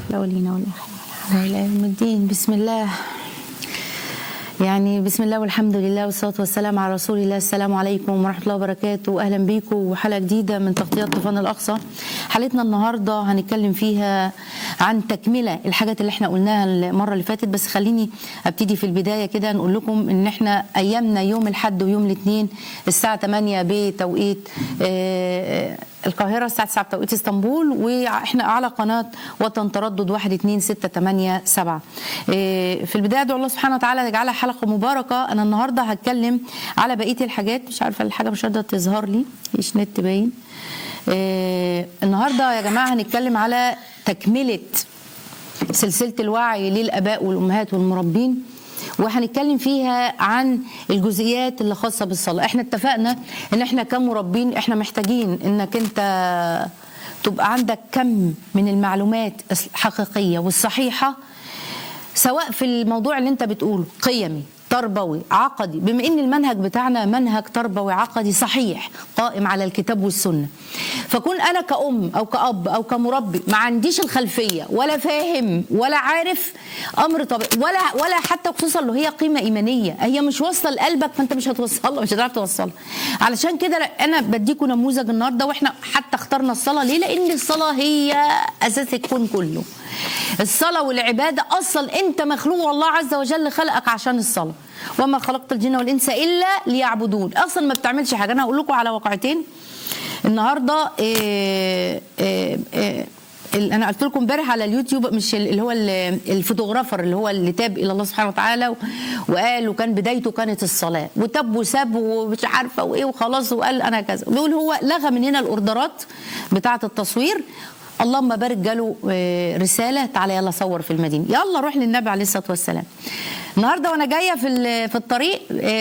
الأولين والآخرين على إلى يوم الدين بسم الله يعني بسم الله والحمد لله والصلاة والسلام على رسول الله السلام عليكم ورحمة الله وبركاته أهلا بيكم وحلقة جديدة من تغطية طوفان الأقصى حلقتنا النهاردة هنتكلم فيها عن تكملة الحاجات اللي احنا قلناها المرة اللي فاتت بس خليني أبتدي في البداية كده نقول لكم إن احنا أيامنا يوم الحد ويوم الاثنين الساعة 8 بتوقيت آه القاهرة الساعة 9 بتوقيت اسطنبول واحنا على قناة وطن تردد 1 2 6 8 7 في البداية ادعو الله سبحانه وتعالى يجعلها حلقة مباركة أنا النهاردة هتكلم على بقية الحاجات مش عارفة الحاجة مش قادرة تظهر لي مفيش نت باين النهاردة يا جماعة هنتكلم على تكملة سلسلة الوعي للآباء والأمهات والمربين وهنتكلم فيها عن الجزئيات اللي خاصه بالصلاه احنا اتفقنا ان احنا كمربين احنا محتاجين انك انت تبقى عندك كم من المعلومات الحقيقيه والصحيحه سواء في الموضوع اللي انت بتقوله قيمي تربوي عقدي بما ان المنهج بتاعنا منهج تربوي عقدي صحيح قائم على الكتاب والسنه فكون انا كأم او كأب او كمربي ما عنديش الخلفيه ولا فاهم ولا عارف امر طبيعي ولا ولا حتى خصوصا لو هي قيمه ايمانيه هي مش واصله لقلبك فانت مش هتوصلها مش هتعرف توصلها علشان كده انا بديكم نموذج النهارده واحنا حتى اخترنا الصلاه ليه لان الصلاه هي اساس الكون كله الصلاه والعباده اصلا انت مخلوق والله عز وجل خلقك عشان الصلاه وما خلقت الجن والانس الا ليعبدون اصلا ما بتعملش حاجه انا هقول لكم على واقعتين النهارده إيه إيه إيه انا قلت لكم امبارح على اليوتيوب مش اللي هو الفوتوغرافر اللي هو اللي تاب الى الله سبحانه وتعالى وقال وكان بدايته كانت الصلاه وتاب وساب ومش عارفه وايه وخلاص وقال انا كذا بيقول هو لغى من هنا الاوردرات بتاعه التصوير اللهم بارك جاله رساله تعالى يلا صور في المدينه يلا روح للنبي عليه الصلاه والسلام النهارده وانا جايه في في الطريق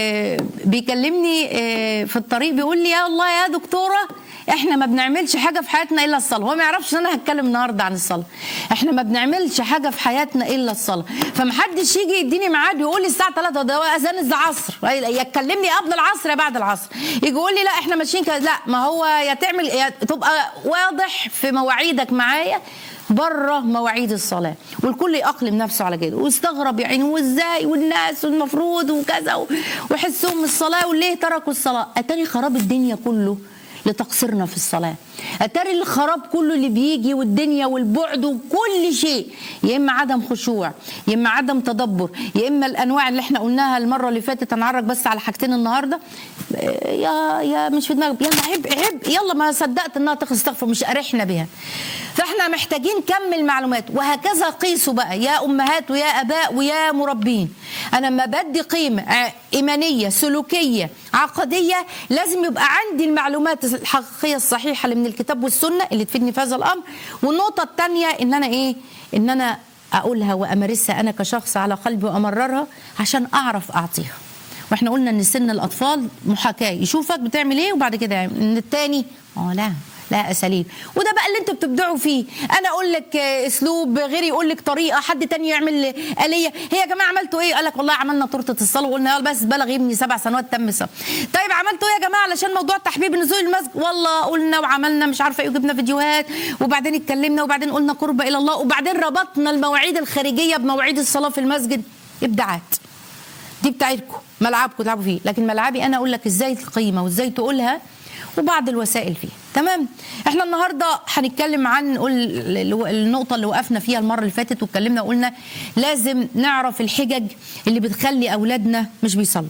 بيكلمني في الطريق بيقول لي يا الله يا دكتوره احنا ما بنعملش حاجه في حياتنا الا الصلاه هو ما يعرفش ان انا هتكلم النهارده عن الصلاه احنا ما بنعملش حاجه في حياتنا الا الصلاه فمحدش يجي يديني ميعاد ويقول لي الساعه 3 ده اذان العصر يكلمني قبل العصر يا بعد العصر يجي يقول لي لا احنا ماشيين كده لا ما هو يا تعمل يا تبقى واضح في مواعيدك معايا بره مواعيد الصلاه والكل يأقلم نفسه على كده واستغرب يعني وازاي والناس والمفروض وكذا ويحسهم الصلاه وليه تركوا الصلاه اتاري خراب الدنيا كله لتقصيرنا في الصلاة أتاري الخراب كله اللي بيجي والدنيا والبعد وكل شيء يا إما عدم خشوع يا إما عدم تدبر يا إما الأنواع اللي احنا قلناها المرة اللي فاتت هنعرج بس على حاجتين النهاردة يا يا مش في دماغك يا عيب عيب يلا ما صدقت انها تستغفر مش قرحنا بها فاحنا محتاجين كم المعلومات وهكذا قيسوا بقى يا امهات ويا اباء ويا مربين انا لما بدي قيمه ايمانيه سلوكيه عقديه لازم يبقى عندي المعلومات الحقيقيه الصحيحه اللي من الكتاب والسنه اللي تفيدني في هذا الامر والنقطه الثانيه ان انا ايه ان انا اقولها وامارسها انا كشخص على قلبي وامررها عشان اعرف اعطيها واحنا قلنا ان سن الاطفال محاكاه يشوفك بتعمل ايه وبعد كده ان الثاني اه لا لا اساليب وده بقى اللي انتوا بتبدعوا فيه انا اقول لك اسلوب غيري يقول لك طريقه حد تاني يعمل اليه هي يا جماعه عملتوا ايه قال لك والله عملنا تورته الصلاه وقلنا بس بلغ ابني سبع سنوات تم صلاة. طيب عملتوا ايه يا جماعه علشان موضوع تحبيب نزول المسجد والله قلنا وعملنا مش عارفه ايه وجبنا فيديوهات وبعدين اتكلمنا وبعدين قلنا قرب الى الله وبعدين ربطنا المواعيد الخارجيه بمواعيد الصلاه في المسجد ابداعات دي بتاعتكم ملعبكم تلعبوا فيه لكن ملعبي انا اقول لك ازاي القيمه وازاي تقولها وبعض الوسائل فيها تمام احنا النهارده هنتكلم عن نقول النقطه اللي وقفنا فيها المره اللي فاتت واتكلمنا وقلنا لازم نعرف الحجج اللي بتخلي اولادنا مش بيصلوا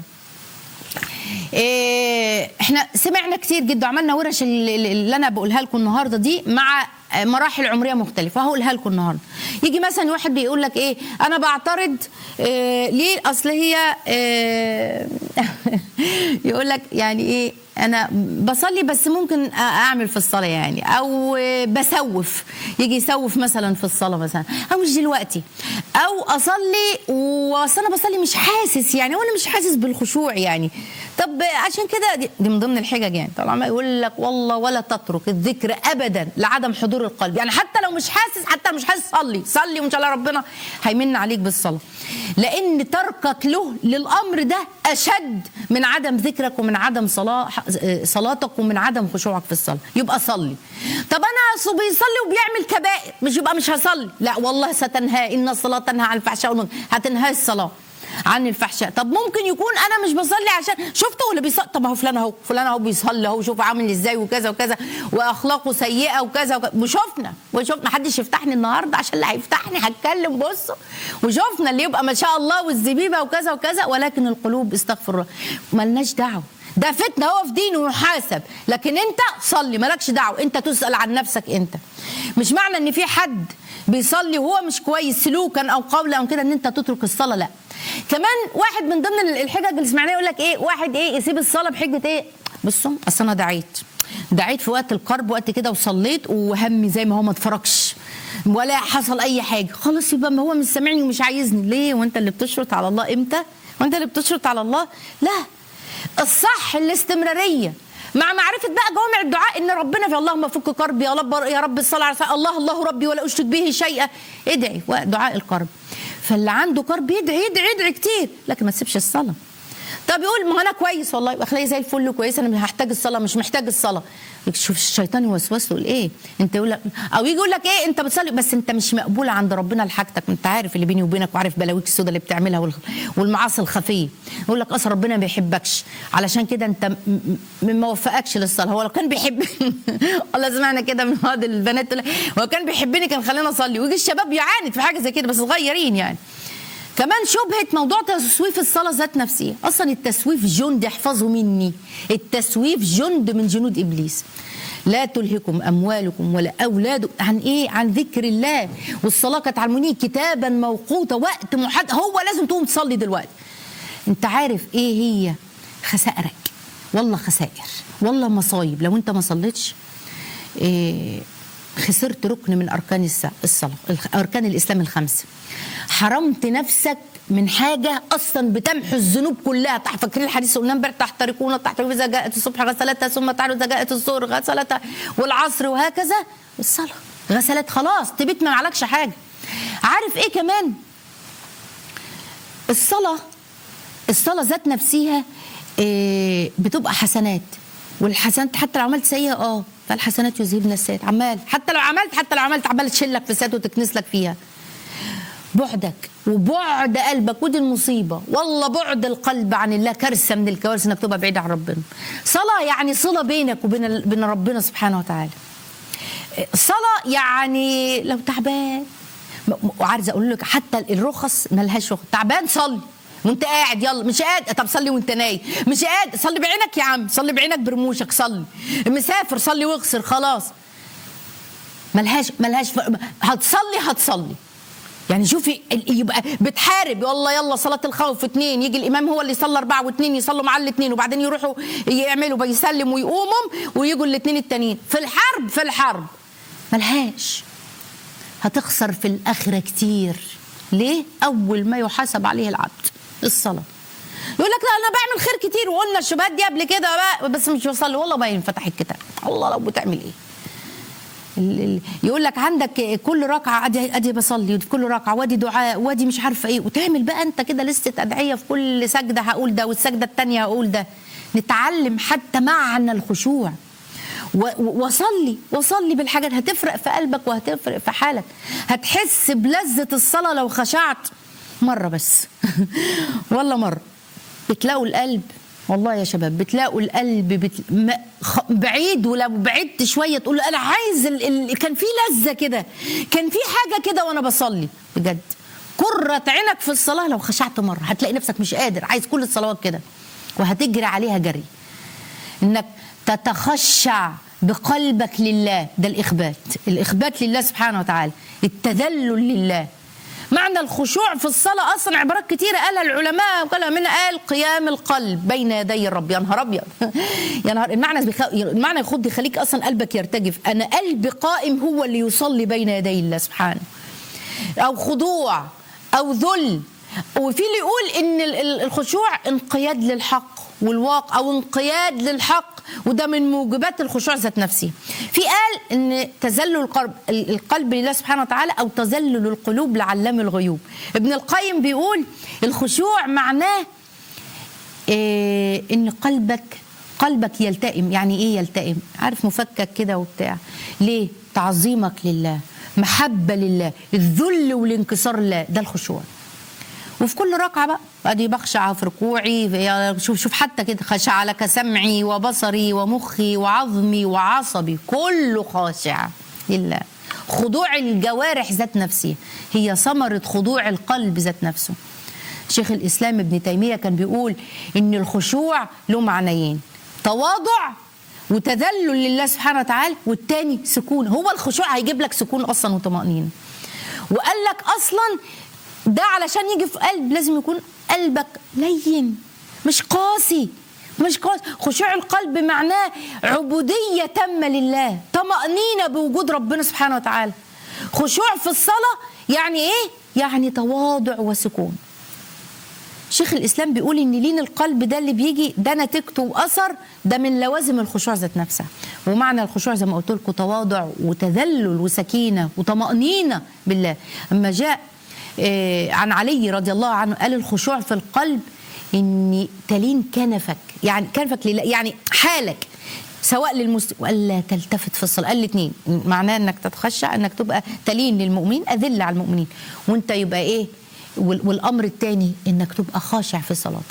إيه احنا سمعنا كتير جدا عملنا ورش اللي انا بقولها لكم النهارده دي مع مراحل عمريه مختلفه هقولها لكم النهارده يجي مثلا واحد بيقول لك ايه انا بعترض إيه ليه اصل هي إيه يقول لك يعني ايه انا بصلي بس ممكن اعمل في الصلاه يعني او بسوف يجي يسوف مثلا في الصلاه مثلا او مش دلوقتي او اصلي واصل انا بصلي مش حاسس يعني وانا مش حاسس بالخشوع يعني طب عشان كده دي, دي من ضمن الحجج يعني طالما يقول لك والله ولا تترك الذكر ابدا لعدم حضور القلب يعني حتى لو مش حاسس حتى لو مش حاسس صلي صلي وان شاء الله ربنا هيمن عليك بالصلاه لان تركك له للامر ده اشد من عدم ذكرك ومن عدم صلاة صلاتك ومن عدم خشوعك في الصلاه يبقى صلي طب انا اصل بيصلي وبيعمل كبائر مش يبقى مش هصلي لا والله ستنهى ان الصلاه تنهى عن الفحشاء والمنكر هتنهى الصلاه عن الفحشاء طب ممكن يكون انا مش بصلي عشان شفتوا اللي بيصلي طب ما هو فلان اهو فلان اهو بيصلي اهو شوف عامل ازاي وكذا وكذا واخلاقه سيئه وكذا وكذا وشفنا وشفنا محدش يفتحني النهارده عشان اللي هيفتحني هتكلم بصوا وشفنا اللي يبقى ما شاء الله والزبيبه وكذا وكذا ولكن القلوب استغفر الله ملناش دعوه ده فتنه هو في دينه ويحاسب لكن انت صلي مالكش دعوه انت تسال عن نفسك انت مش معنى ان في حد بيصلي وهو مش كويس سلوكا او قولا او كده ان انت تترك الصلاه لا كمان واحد من ضمن الحجج اللي سمعناها يقول لك ايه واحد ايه يسيب الصلاه بحجه ايه بصوا اصل انا دعيت دعيت في وقت القرب وقت كده وصليت وهمي زي ما هو ما اتفرجش ولا حصل اي حاجه خلاص يبقى ما هو مش سامعني ومش عايزني ليه وانت اللي بتشرط على الله امتى وانت اللي بتشرط على الله لا الصح الاستمراريه مع معرفة بقى جوامع الدعاء ان ربنا في اللهم فك كربي يا رب يا رب الصلاة على الله الله ربي ولا اشرك به شيئا ادعي دعاء الكرب فاللي عنده كرب يدعي يدعي يدعي كتير لكن ما تسيبش الصلاة طب يقول ما انا كويس والله يبقى خليه زي الفل كويس انا مش هحتاج الصلاه مش محتاج الصلاه شوف الشيطان يوسوس له ايه انت يقول لك او يجي يقول لك ايه انت بتصلي بس انت مش مقبول عند ربنا لحاجتك انت عارف اللي بيني وبينك وعارف بلاويك السودا اللي بتعملها والمعاصي الخفيه يقول لك اصل ربنا ما بيحبكش علشان كده انت ما وفقكش للصلاه هو لو كان بيحب والله سمعنا كده من بعض البنات هو كان بيحبني كان خلينا اصلي ويجي الشباب يعاند في حاجه زي كده بس صغيرين يعني كمان شبهة موضوع تسويف الصلاة ذات نفسها أصلا التسويف جند احفظوا مني التسويف جند من جنود إبليس لا تلهكم أموالكم ولا أولادكم عن إيه عن ذكر الله والصلاة كانت على المنيه كتابا موقوتا وقت محدد هو لازم تقوم تصلي دلوقتي أنت عارف إيه هي خسائرك والله خسائر والله مصايب لو أنت ما صليتش إيه خسرت ركن من اركان الصلاه اركان الاسلام الخمسه حرمت نفسك من حاجه اصلا بتمحو الذنوب كلها فاكرين الحديث قلنا امبارح تحترقون تحترقون اذا جاءت الصبح غسلتها ثم تعالوا اذا جاءت الظهر غسلتها والعصر وهكذا الصلاه غسلت خلاص تبيت ما عليكش حاجه عارف ايه كمان الصلاه الصلاه ذات نفسها إيه بتبقى حسنات والحسنات حتى لو عملت سيئه اه فالحسنات يذهبن السيئات عمال حتى لو عملت حتى لو عملت عمال تشلك في السيئات وتكنس لك فيها بعدك وبعد قلبك ودي المصيبة والله بعد القلب عن الله كارثة من الكوارث انك تبقى بعيد عن ربنا صلاة يعني صلة بينك وبين بين ربنا سبحانه وتعالى صلاة يعني لو تعبان وعايزه اقول لك حتى الرخص ملهاش رخص تعبان صلي وانت قاعد يلا مش قاعد طب صلي وانت نايم مش قاعد صلي بعينك يا عم صلي بعينك برموشك صلي مسافر صلي واغسل خلاص ملهاش ملهاش ف... هتصلي هتصلي يعني شوفي يبقى بتحارب والله يلا صلاة الخوف اتنين يجي الإمام هو اللي يصلي أربعة واتنين يصلوا مع الاتنين وبعدين يروحوا يعملوا بيسلم ويقوموا ويجوا الاتنين التانيين في الحرب في الحرب ملهاش هتخسر في الآخرة كتير ليه؟ أول ما يحاسب عليه العبد الصلاة يقول لك لا انا بعمل خير كتير وقلنا الشبهات دي قبل كده بقى بس مش بصلي والله ما ينفتح الكتاب الله لو بتعمل ايه يقول لك عندك كل ركعه ادي ادي بصلي في كل ركعه وادي دعاء وادي مش عارفه ايه وتعمل بقى انت كده لسته ادعيه في كل سجده هقول ده والسجده الثانيه هقول ده نتعلم حتى معنى الخشوع وصلي وصلي بالحاجات هتفرق في قلبك وهتفرق في حالك هتحس بلذة الصلاة لو خشعت مرة بس والله مرة بتلاقوا القلب والله يا شباب بتلاقوا القلب بت... بعيد ولو بعدت شويه تقول انا عايز ال... ال... كان في لذه كده كان في حاجه كده وانا بصلي بجد كرة عينك في الصلاه لو خشعت مره هتلاقي نفسك مش قادر عايز كل الصلوات كده وهتجري عليها جري انك تتخشع بقلبك لله ده الاخبات الاخبات لله سبحانه وتعالى التذلل لله معنى الخشوع في الصلاة أصلا عبارات كتيرة قالها العلماء وقال منها قال قيام القلب بين يدي الرب يا نهار أبيض يا نهار المعنى بخ... المعنى يخد يخليك أصلا قلبك يرتجف أنا قلبي قائم هو اللي يصلي بين يدي الله سبحانه أو خضوع أو ذل وفي اللي يقول إن الخشوع انقياد للحق والواقع او انقياد للحق وده من موجبات الخشوع ذات نفسه في قال ان تذلل القلب القلب لله سبحانه وتعالى او تذلل القلوب لعلام الغيوب ابن القيم بيقول الخشوع معناه إيه ان قلبك قلبك يلتئم يعني ايه يلتئم عارف مفكك كده وبتاع ليه تعظيمك لله محبه لله الذل والانكسار لله ده الخشوع وفي كل ركعه بقى ادي بخشع في ركوعي في- شوف شوف حتى كده خشع لك سمعي وبصري ومخي وعظمي وعصبي كله خاشع لله خضوع الجوارح ذات نفسها هي ثمره خضوع القلب ذات نفسه شيخ الاسلام ابن تيميه كان بيقول ان الخشوع له معنيين تواضع وتذلل لله سبحانه وتعالى والتاني سكون هو الخشوع هيجيب لك سكون اصلا وطمانينه وقال لك اصلا ده علشان يجي في قلب لازم يكون قلبك لين مش قاسي مش قاسي خشوع القلب معناه عبودية تامة لله طمأنينة بوجود ربنا سبحانه وتعالى خشوع في الصلاة يعني ايه؟ يعني تواضع وسكون شيخ الاسلام بيقول ان لين القلب ده اللي بيجي ده نتيجته واثر ده من لوازم الخشوع ذات نفسها ومعنى الخشوع زي ما قلت لكم تواضع وتذلل وسكينه وطمانينه بالله اما جاء آه، عن علي رضي الله عنه قال الخشوع في القلب ان تلين كنفك يعني كنفك لله يعني حالك سواء للمسلم والا تلتفت في الصلاه قال الاثنين معناه انك تتخشع انك تبقى تلين للمؤمنين اذل على المؤمنين وانت يبقى ايه وال- والامر الثاني انك تبقى خاشع في صلاتك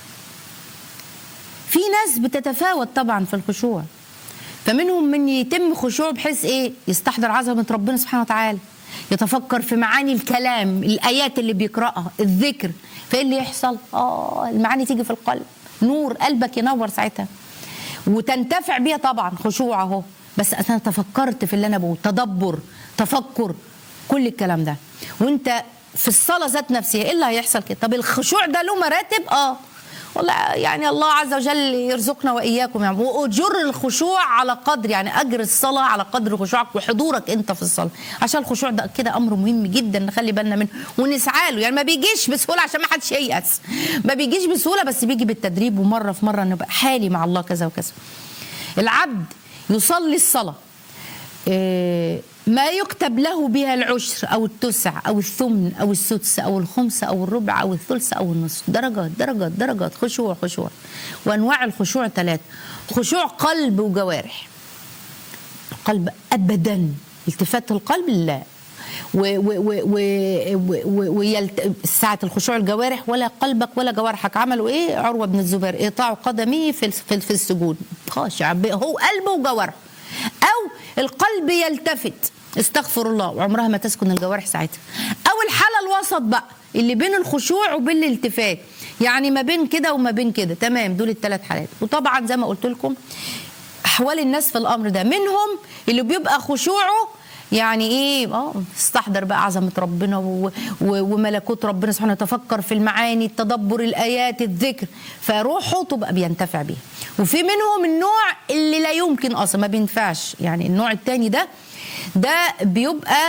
في ناس بتتفاوت طبعا في الخشوع فمنهم من يتم خشوع بحيث ايه يستحضر عظمه ربنا سبحانه وتعالى يتفكر في معاني الكلام الايات اللي بيقراها الذكر فايه اللي يحصل اه المعاني تيجي في القلب نور قلبك ينور ساعتها وتنتفع بيها طبعا خشوع اهو بس انا تفكرت في اللي انا بقول تدبر تفكر كل الكلام ده وانت في الصلاه ذات نفسها ايه اللي هيحصل كده طب الخشوع ده له مراتب اه والله يعني الله عز وجل يرزقنا واياكم يعني واجر الخشوع على قدر يعني اجر الصلاه على قدر خشوعك وحضورك انت في الصلاه عشان الخشوع ده كده امر مهم جدا نخلي بالنا منه ونسعى له يعني ما بيجيش بسهوله عشان ما حدش ييأس ما بيجيش بسهوله بس بيجي بالتدريب ومره في مره نبقى حالي مع الله كذا وكذا العبد يصلي الصلاه إيه، ما يكتب له بها العشر او التسع او الثمن او السدس او الخمس او الربع او الثلث او النصف درجات درجات درجات خشوع خشوع وانواع الخشوع ثلاث خشوع قلب وجوارح القلب ابدا التفات القلب لا و- و- و- و- و- ويلت... ساعة الخشوع الجوارح ولا قلبك ولا جوارحك عملوا ايه عروة بن الزبير ايقاع قدمه في في, في السجود خاشع ب- هو قلبه وجوارحه او القلب يلتفت استغفر الله وعمرها ما تسكن الجوارح ساعتها او الحالة الوسط بقى اللي بين الخشوع وبين الالتفات يعني ما بين كده وما بين كده تمام دول الثلاث حالات وطبعا زي ما قلت لكم احوال الناس في الامر ده منهم اللي بيبقى خشوعه يعني ايه اه استحضر بقى عظمه ربنا و... و... وملكوت ربنا سبحانه يتفكر في المعاني التدبر الايات الذكر فروحه تبقى بينتفع بيها وفي منهم النوع اللي لا يمكن اصلا ما بينفعش يعني النوع التاني ده ده بيبقى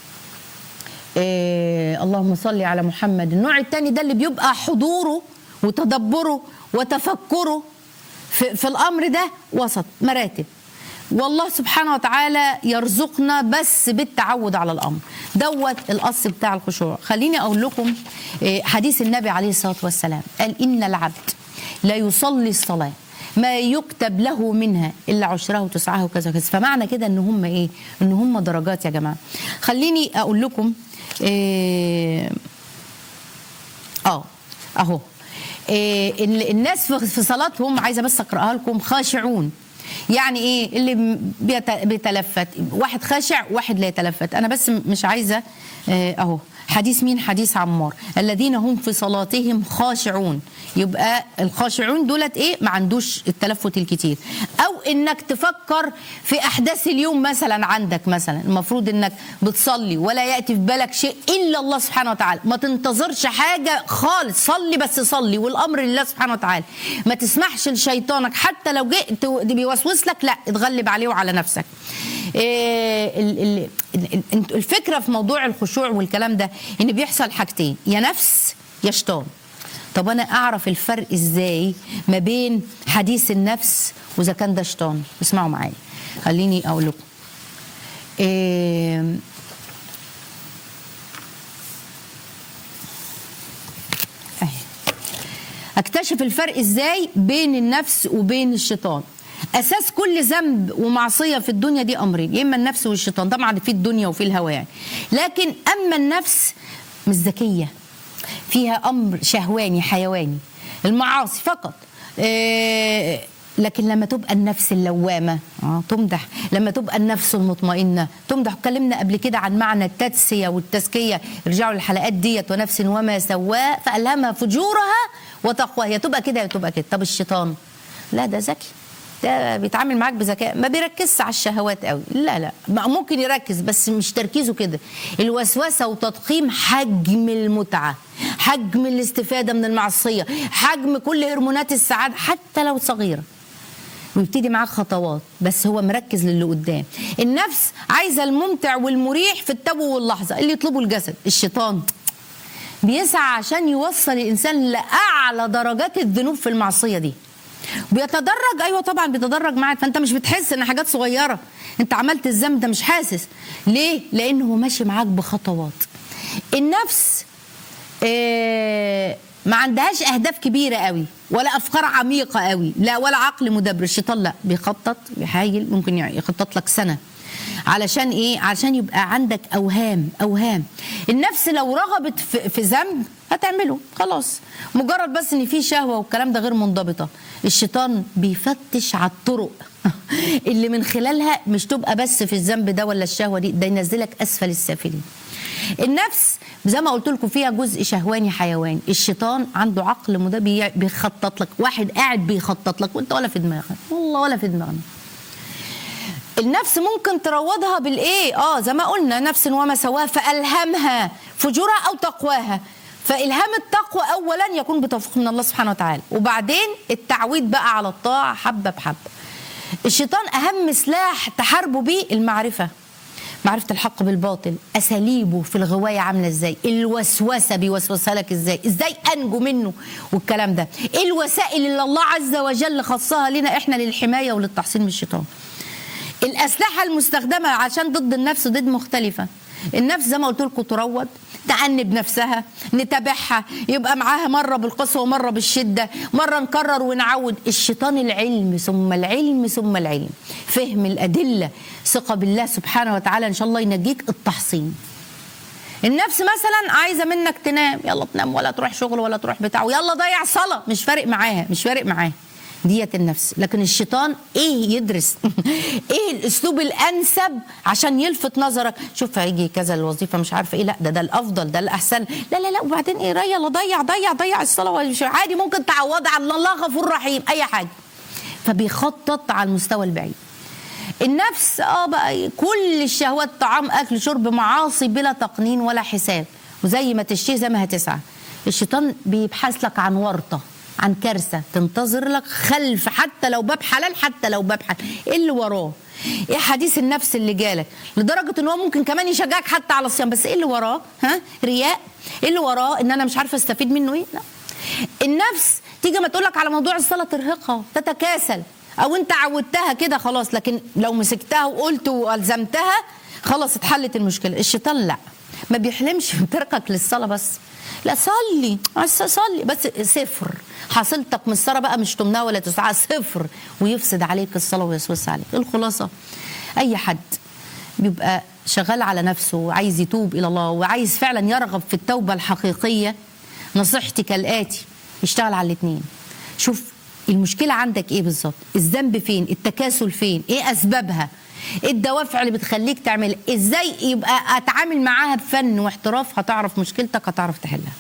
إيه اللهم صل على محمد النوع الثاني ده اللي بيبقى حضوره وتدبره وتفكره في, في الامر ده وسط مراتب والله سبحانه وتعالى يرزقنا بس بالتعود على الامر دوت الاصل بتاع الخشوع خليني اقول لكم إيه، حديث النبي عليه الصلاه والسلام قال ان العبد لا يصلي الصلاه ما يكتب له منها الا عشرها وتسعها وكذا وكذا فمعنى كده ان هم ايه ان هم درجات يا جماعه خليني اقول لكم إيه اه اهو إيه ال- الناس في في صلاتهم عايزه بس اقراها لكم خاشعون يعني ايه اللي م- بيت- بيتلفت واحد خاشع واحد لا يتلفت انا بس م- مش عايزه آه، اهو حديث مين حديث عمار الذين هم في صلاتهم خاشعون يبقى الخاشعون دولت ايه ما عندوش التلفت الكتير او انك تفكر في احداث اليوم مثلا عندك مثلا المفروض انك بتصلي ولا ياتي في بالك شيء الا الله سبحانه وتعالى ما تنتظرش حاجه خالص صلي بس صلي والامر لله سبحانه وتعالى ما تسمحش لشيطانك حتى لو جئت بيوسوس لك لا اتغلب عليه وعلى نفسك إيه ال- ال- ال- ال- الفكره في موضوع الخشوع والكلام ده ان بيحصل حاجتين يا نفس يا شيطان طب انا اعرف الفرق ازاي ما بين حديث النفس واذا كان ده شيطان اسمعوا معايا خليني اقول لكم إيه أهي. اكتشف الفرق ازاي بين النفس وبين الشيطان اساس كل ذنب ومعصيه في الدنيا دي امرين يا اما النفس والشيطان طبعا في الدنيا وفي الهوى يعني لكن اما النفس مش ذكيه فيها امر شهواني حيواني المعاصي فقط إيه لكن لما تبقى النفس اللوامه اه تمدح لما تبقى النفس المطمئنه تمدح اتكلمنا قبل كده عن معنى التدسيه والتزكيه ارجعوا للحلقات ديت ونفس وما سواه فالهمها فجورها وتقواها يا تبقى كده يا تبقى كده طب الشيطان لا ده ذكي ده بيتعامل معاك بذكاء ما بيركزش على الشهوات قوي لا لا ممكن يركز بس مش تركيزه كده الوسوسه وتضخيم حجم المتعه حجم الاستفاده من المعصيه حجم كل هرمونات السعاده حتى لو صغيره ويبتدي معاك خطوات بس هو مركز للي قدام النفس عايزه الممتع والمريح في التو واللحظه اللي يطلبه الجسد الشيطان بيسعى عشان يوصل الانسان لاعلى درجات الذنوب في المعصيه دي بيتدرج ايوه طبعا بيتدرج معاك فانت مش بتحس ان حاجات صغيره انت عملت الذنب ده مش حاسس ليه لانه هو ماشي معاك بخطوات النفس آه ما عندهاش اهداف كبيره قوي ولا افكار عميقه قوي لا ولا عقل مدبر الشيطان لا بيخطط بيحايل ممكن يخطط لك سنه علشان ايه علشان يبقى عندك اوهام اوهام النفس لو رغبت في, في ذنب هتعمله خلاص مجرد بس ان في شهوه والكلام ده غير منضبطه الشيطان بيفتش على الطرق اللي من خلالها مش تبقى بس في الذنب ده ولا الشهوه دي ده ينزلك اسفل السافلين النفس زي ما قلت لكم فيها جزء شهواني حيواني الشيطان عنده عقل مده بيخطط لك واحد قاعد بيخطط لك وانت ولا في دماغك والله ولا في دماغنا النفس ممكن تروضها بالايه اه زي ما قلنا نفس وما سواها فالهمها فجورها او تقواها فالهام التقوى اولا يكون بتوفيق من الله سبحانه وتعالى وبعدين التعويد بقى على الطاعه حبه بحبه الشيطان اهم سلاح تحاربه بيه المعرفه معرفة الحق بالباطل أساليبه في الغواية عاملة إزاي الوسوسة بيوسوسها لك إزاي إزاي أنجو منه والكلام ده إيه الوسائل اللي الله عز وجل خصها لنا إحنا للحماية وللتحصين من الشيطان الأسلحة المستخدمة عشان ضد النفس ضد مختلفة النفس زي ما قلت لكم تروض تأنب نفسها نتابعها يبقى معاها مرة بالقسوة ومرة بالشدة مرة نكرر ونعود الشيطان العلم ثم العلم ثم العلم فهم الأدلة ثقة بالله سبحانه وتعالى إن شاء الله ينجيك التحصين النفس مثلا عايزه منك تنام يلا تنام ولا تروح شغل ولا تروح بتاع ويلا ضيع صلاه مش فارق معاها مش فارق معاها ديت النفس لكن الشيطان ايه يدرس ايه الاسلوب الانسب عشان يلفت نظرك شوف هيجي كذا الوظيفه مش عارفه ايه لا ده ده الافضل ده الاحسن لا لا لا وبعدين ايه يلا ضيع ضيع ضيع الصلاه مش عادي ممكن تعوضها على الله غفور رحيم اي حاجه فبيخطط على المستوى البعيد النفس اه بقى كل الشهوات طعام اكل شرب معاصي بلا تقنين ولا حساب وزي ما تشتهي زي ما هتسعى الشيطان بيبحث لك عن ورطه عن كارثه تنتظر لك خلف حتى لو باب حلال حتى لو باب حلال ايه اللي وراه ايه حديث النفس اللي جالك لدرجه ان هو ممكن كمان يشجعك حتى على الصيام بس ايه اللي وراه ها رياء ايه اللي وراه ان انا مش عارفه استفيد منه ايه لا النفس تيجي ما تقول لك على موضوع الصلاه ترهقها تتكاسل او انت عودتها كده خلاص لكن لو مسكتها وقلت والزمتها خلاص اتحلت المشكله الشيطان لا ما بيحلمش بتركك للصلاه بس لا صلي بس صلي بس صفر حصيلتك من الصلاه بقى مش تمنها ولا تسعى صفر ويفسد عليك الصلاه ويسوس عليك الخلاصه اي حد بيبقى شغال على نفسه وعايز يتوب الى الله وعايز فعلا يرغب في التوبه الحقيقيه نصيحتي كالاتي اشتغل على الاثنين شوف المشكله عندك ايه بالظبط الذنب فين التكاسل فين ايه اسبابها ايه الدوافع اللي بتخليك تعمل ازاي يبقى اتعامل معاها بفن واحتراف هتعرف مشكلتك هتعرف تحلها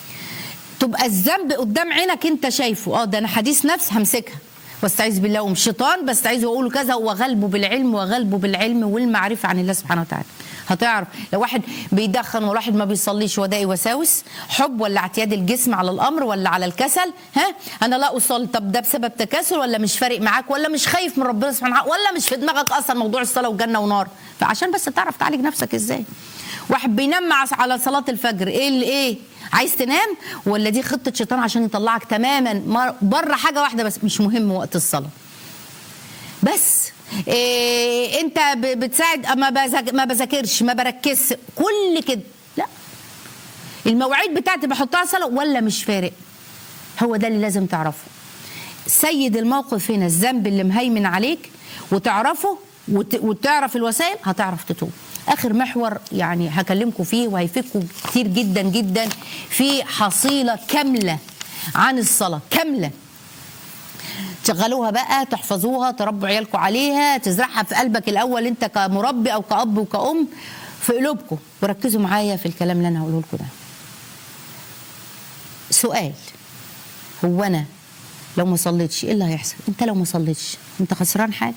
تبقى الذنب قدام عينك انت شايفه اه ده انا حديث نفس همسكها واستعيذ بالله ومن الشيطان بستعيذ واقول كذا وغلبه بالعلم وغلبه بالعلم والمعرفه عن الله سبحانه وتعالى هتعرف لو واحد بيدخن وواحد ما بيصليش وده وساوس حب ولا اعتياد الجسم على الامر ولا على الكسل ها انا لا اصلي طب ده بسبب تكاسل ولا مش فارق معاك ولا مش خايف من ربنا سبحانه وتعالى ولا مش في دماغك اصلا موضوع الصلاه وجنه ونار فعشان بس تعرف تعالج نفسك ازاي واحد بينام مع على صلاه الفجر ايه اللي ايه عايز تنام ولا دي خطه شيطان عشان يطلعك تماما بره حاجه واحده بس مش مهم وقت الصلاه بس إيه انت ب- بتساعد ما بذاك- ما بذاكرش ما بركزش كل كده لا المواعيد بتاعتي بحطها صلاه ولا مش فارق هو ده اللي لازم تعرفه سيد الموقف هنا الذنب اللي مهيمن عليك وتعرفه وت... وتعرف الوسائل هتعرف تتوب اخر محور يعني هكلمكم فيه وهيفيدكم كتير جدا جدا في حصيله كامله عن الصلاه كامله تشغلوها بقى تحفظوها تربوا عيالكم عليها تزرعها في قلبك الاول انت كمربي او كاب وكأم في قلوبكم وركزوا معايا في الكلام اللي انا هقوله لكم ده سؤال هو انا لو ما صليتش ايه اللي هيحصل انت لو ما صليتش انت خسران حاجه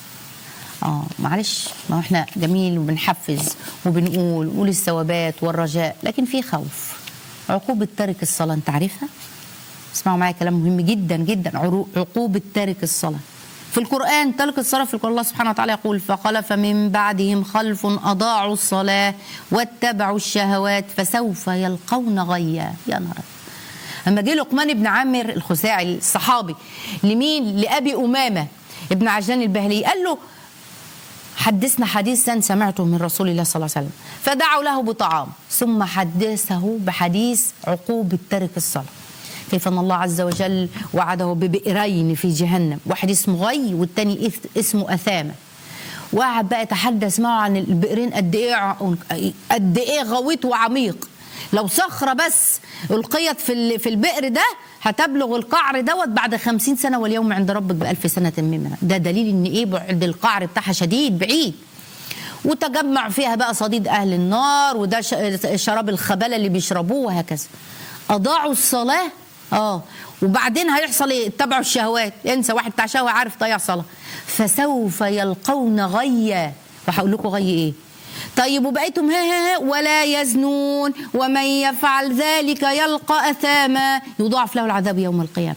اه معلش ما هو احنا جميل وبنحفز وبنقول ونقول الثوابات والرجاء لكن في خوف عقوبه تارك الصلاه انت عارفها اسمعوا معايا كلام مهم جدا جدا عرو- عقوبة تارك الصلاة في القرآن ترك الصلاة في القرآن الله سبحانه وتعالى يقول فخلف من بعدهم خلف أضاعوا الصلاة واتبعوا الشهوات فسوف يلقون غيا يا نهار أما جه لقمان بن عامر الخزاعي الصحابي لمين لأبي أمامة ابن عجلان البهلي قال له حدثنا حديثا سمعته من رسول الله صلى الله عليه وسلم فدعوا له بطعام ثم حدثه بحديث عقوبة ترك الصلاة كيف أن الله عز وجل وعده ببئرين في جهنم واحد اسمه غي والتاني إث- اسمه أثامة وقعد بقى يتحدث معه عن البئرين قد ايه ع- قد ايه غويط وعميق لو صخره بس القيت في ال- في البئر ده هتبلغ القعر دوت بعد خمسين سنه واليوم عند ربك بألف سنه ممنا ده دليل ان ايه بعد القعر بتاعها شديد بعيد وتجمع فيها بقى صديد اهل النار وده ش- شراب الخباله اللي بيشربوه وهكذا اضاعوا الصلاه اه وبعدين هيحصل ايه اتبعوا الشهوات انسى واحد بتاع شهوه عارف ضيع صلاه فسوف يلقون غيا وهقول لكم غي ايه طيب وبقيتم ها ها ها ولا يزنون ومن يفعل ذلك يلقى اثاما يضاعف له العذاب يوم القيامه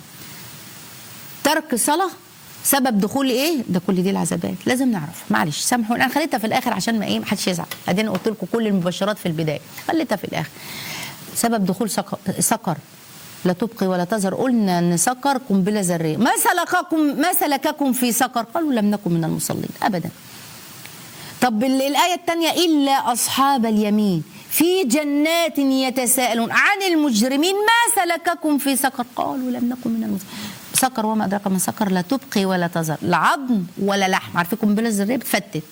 ترك صلاة سبب دخول ايه؟ ده كل دي العذابات لازم نعرف معلش سامحوني انا خليتها في الاخر عشان ما ايه ما حدش يزعل ادينا قلت لكم كل المبشرات في البدايه خليتها في الاخر سبب دخول سقر, سقر لا تبقي ولا تذر قلنا ان سقر قنبله ذريه ما سلككم ما سلككم في سقر قالوا لم نكن من المصلين ابدا طب ال- الآية الثانية إلا أصحاب اليمين في جنات يتساءلون عن المجرمين ما سلككم في سقر قالوا لم نكن من المسلمين سقر وما أدراك ما سقر لا تبقي ولا تذر لا عظم ولا لحم عارفين بلا الذرية بتفتت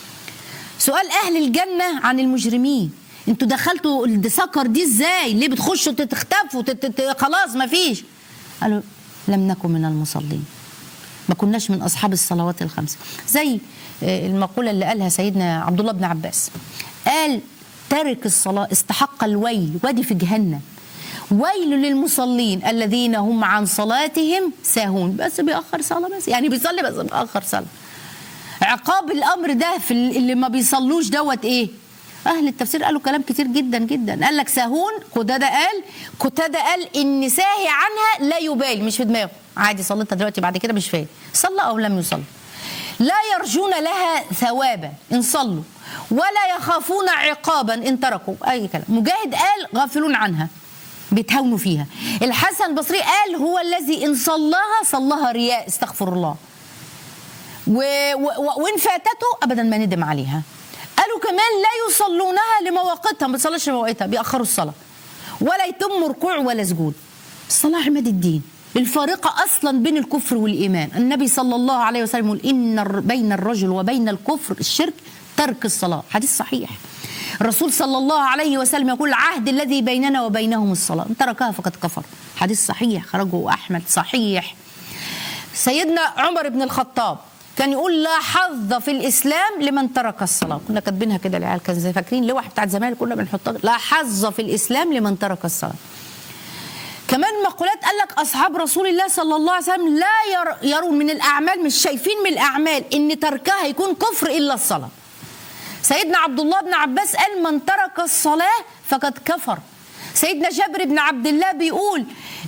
سؤال أهل الجنة عن المجرمين انتوا دخلتوا السكر دي ازاي ليه بتخشوا تختفوا تت- تت- خلاص ما فيش قالوا لم نكن من المصلين ما كناش من اصحاب الصلوات الخمسه زي آه، المقوله اللي قالها سيدنا عبد الله بن عباس قال ترك الصلاه استحق الويل وادي في جهنم ويل للمصلين الذين هم عن صلاتهم ساهون بس بيأخر صلاه بس يعني بيصلي بس بيأخر صلاه عقاب الامر ده في ال- اللي ما بيصلوش دوت ايه اهل التفسير قالوا كلام كتير جدا جدا قال لك ساهون قتاده قال قتاده قال ان ساهي عنها لا يبالي مش في دماغه عادي صليتها دلوقتي بعد كده مش فاهم صلى او لم يصلي لا يرجون لها ثوابا ان صلوا ولا يخافون عقابا ان تركوا اي كلام مجاهد قال غافلون عنها بيتهاونوا فيها الحسن البصري قال هو الذي ان صلاها صلاها رياء استغفر الله و... و... وان فاتته ابدا ما ندم عليها قالوا كمان لا يصلونها لمواقيتها ما بتصليش لمواقيتها بيأخروا الصلاة ولا يتم ركوع ولا سجود الصلاة عماد الدين الفارقة أصلا بين الكفر والإيمان النبي صلى الله عليه وسلم يقول إن الر- بين الرجل وبين الكفر الشرك ترك الصلاة حديث صحيح الرسول صلى الله عليه وسلم يقول العهد الذي بيننا وبينهم الصلاة من تركها فقد كفر حديث صحيح خرجه أحمد صحيح سيدنا عمر بن الخطاب كان يقول لا حظ في الاسلام لمن ترك الصلاه كنا كاتبينها كده العيال كان زي فاكرين لوح بتاعت زمان كنا بنحطها لا حظ في الاسلام لمن ترك الصلاه كمان مقولات قال لك اصحاب رسول الله صلى الله عليه وسلم لا ير- يرون من الاعمال مش شايفين من الاعمال ان تركها يكون كفر الا الصلاه سيدنا عبد الله بن عباس قال من ترك الصلاة فقد كفر سيدنا جابر بن عبد الله بيقول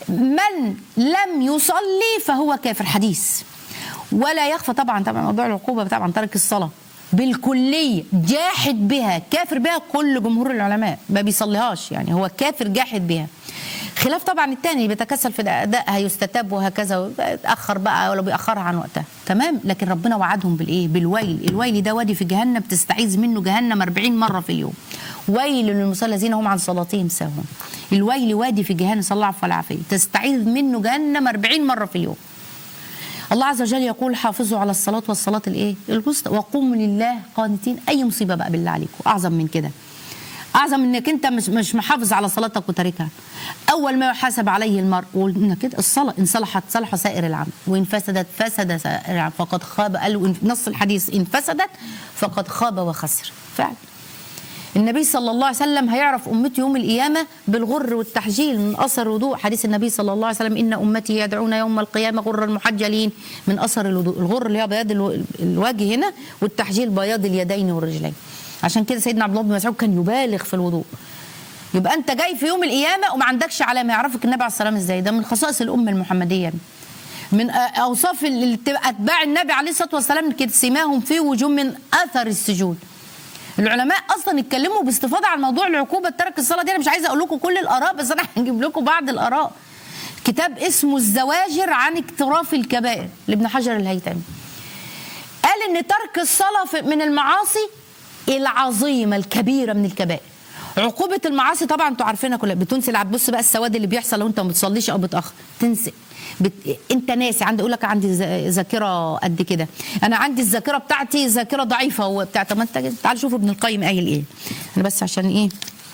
من لم يصلي فهو كافر حديث ولا يخفى طبعا طبعا موضوع العقوبة طبعا ترك الصلاة بالكليه جاحد بها كافر بها كل جمهور العلماء ما بيصليهاش يعني هو كافر جاحد بها خلاف طبعا التاني بيتكسل في ادائها يستتاب وهكذا اتاخر بقى ولا بيأخرها عن وقتها تمام لكن ربنا وعدهم بالايه بالويل الويل ده وادي في جهنم تستعيذ منه جهنم 40 مره في اليوم ويل للمصلين الذين هم عن صلاتهم ساهون الويل وادي في جهنم صلى الله عليه والعافيه تستعيذ منه جهنم 40 مره في اليوم الله عز وجل يقول حافظوا على الصلاة والصلاة الايه؟ الوسطى وقوموا لله قانتين أي مصيبة بقى بالله عليكم أعظم من كده أعظم إنك أنت مش مش محافظ على صلاتك وتاركها أول ما يحاسب عليه المرء وقلنا كده الصلاة إن صلحت صلح سائر العمل وإن فسدت فسد سائر العمل فقد خاب قالوا إن- نص الحديث إن فسدت فقد خاب وخسر فعلا النبي صلى الله عليه وسلم هيعرف امته يوم القيامه بالغر والتحجيل من اثر الوضوء حديث النبي صلى الله عليه وسلم ان امتي يدعون يوم القيامه غر المحجلين من اثر الوضوء الغر اللي هي بياض الو- الوجه هنا والتحجيل بياض اليدين والرجلين عشان كده سيدنا عبد الله بن مسعود كان يبالغ في الوضوء يبقى انت جاي في يوم القيامه وما عندكش علامه يعرفك النبي عليه الصلاه والسلام ازاي ده من خصائص الامه المحمديه من آه، اوصاف ال- اتباع النبي عليه الصلاه والسلام كده سماهم في وجوه من اثر السجود العلماء اصلا اتكلموا باستفاضه عن موضوع العقوبه ترك الصلاه دي انا مش عايزه اقول لكم كل الاراء بس انا هجيب لكم بعض الاراء كتاب اسمه الزواجر عن اقتراف الكبائر لابن حجر الهيثمي قال ان ترك الصلاه في- من المعاصي العظيمه الكبيره من الكبائر عقوبة المعاصي طبعا انتوا عارفينها كلها بتنسي بص بقى السواد اللي بيحصل لو انت ما بتصليش او بتاخر تنسي بت... انت ناسي عندي اقول لك عندي ذا- ذاكره قد كده انا عندي الذاكره بتاعتي ذاكره ضعيفه وبتاع طب ما انت تعال شوف ابن القيم قايل ايه انا بس عشان ايه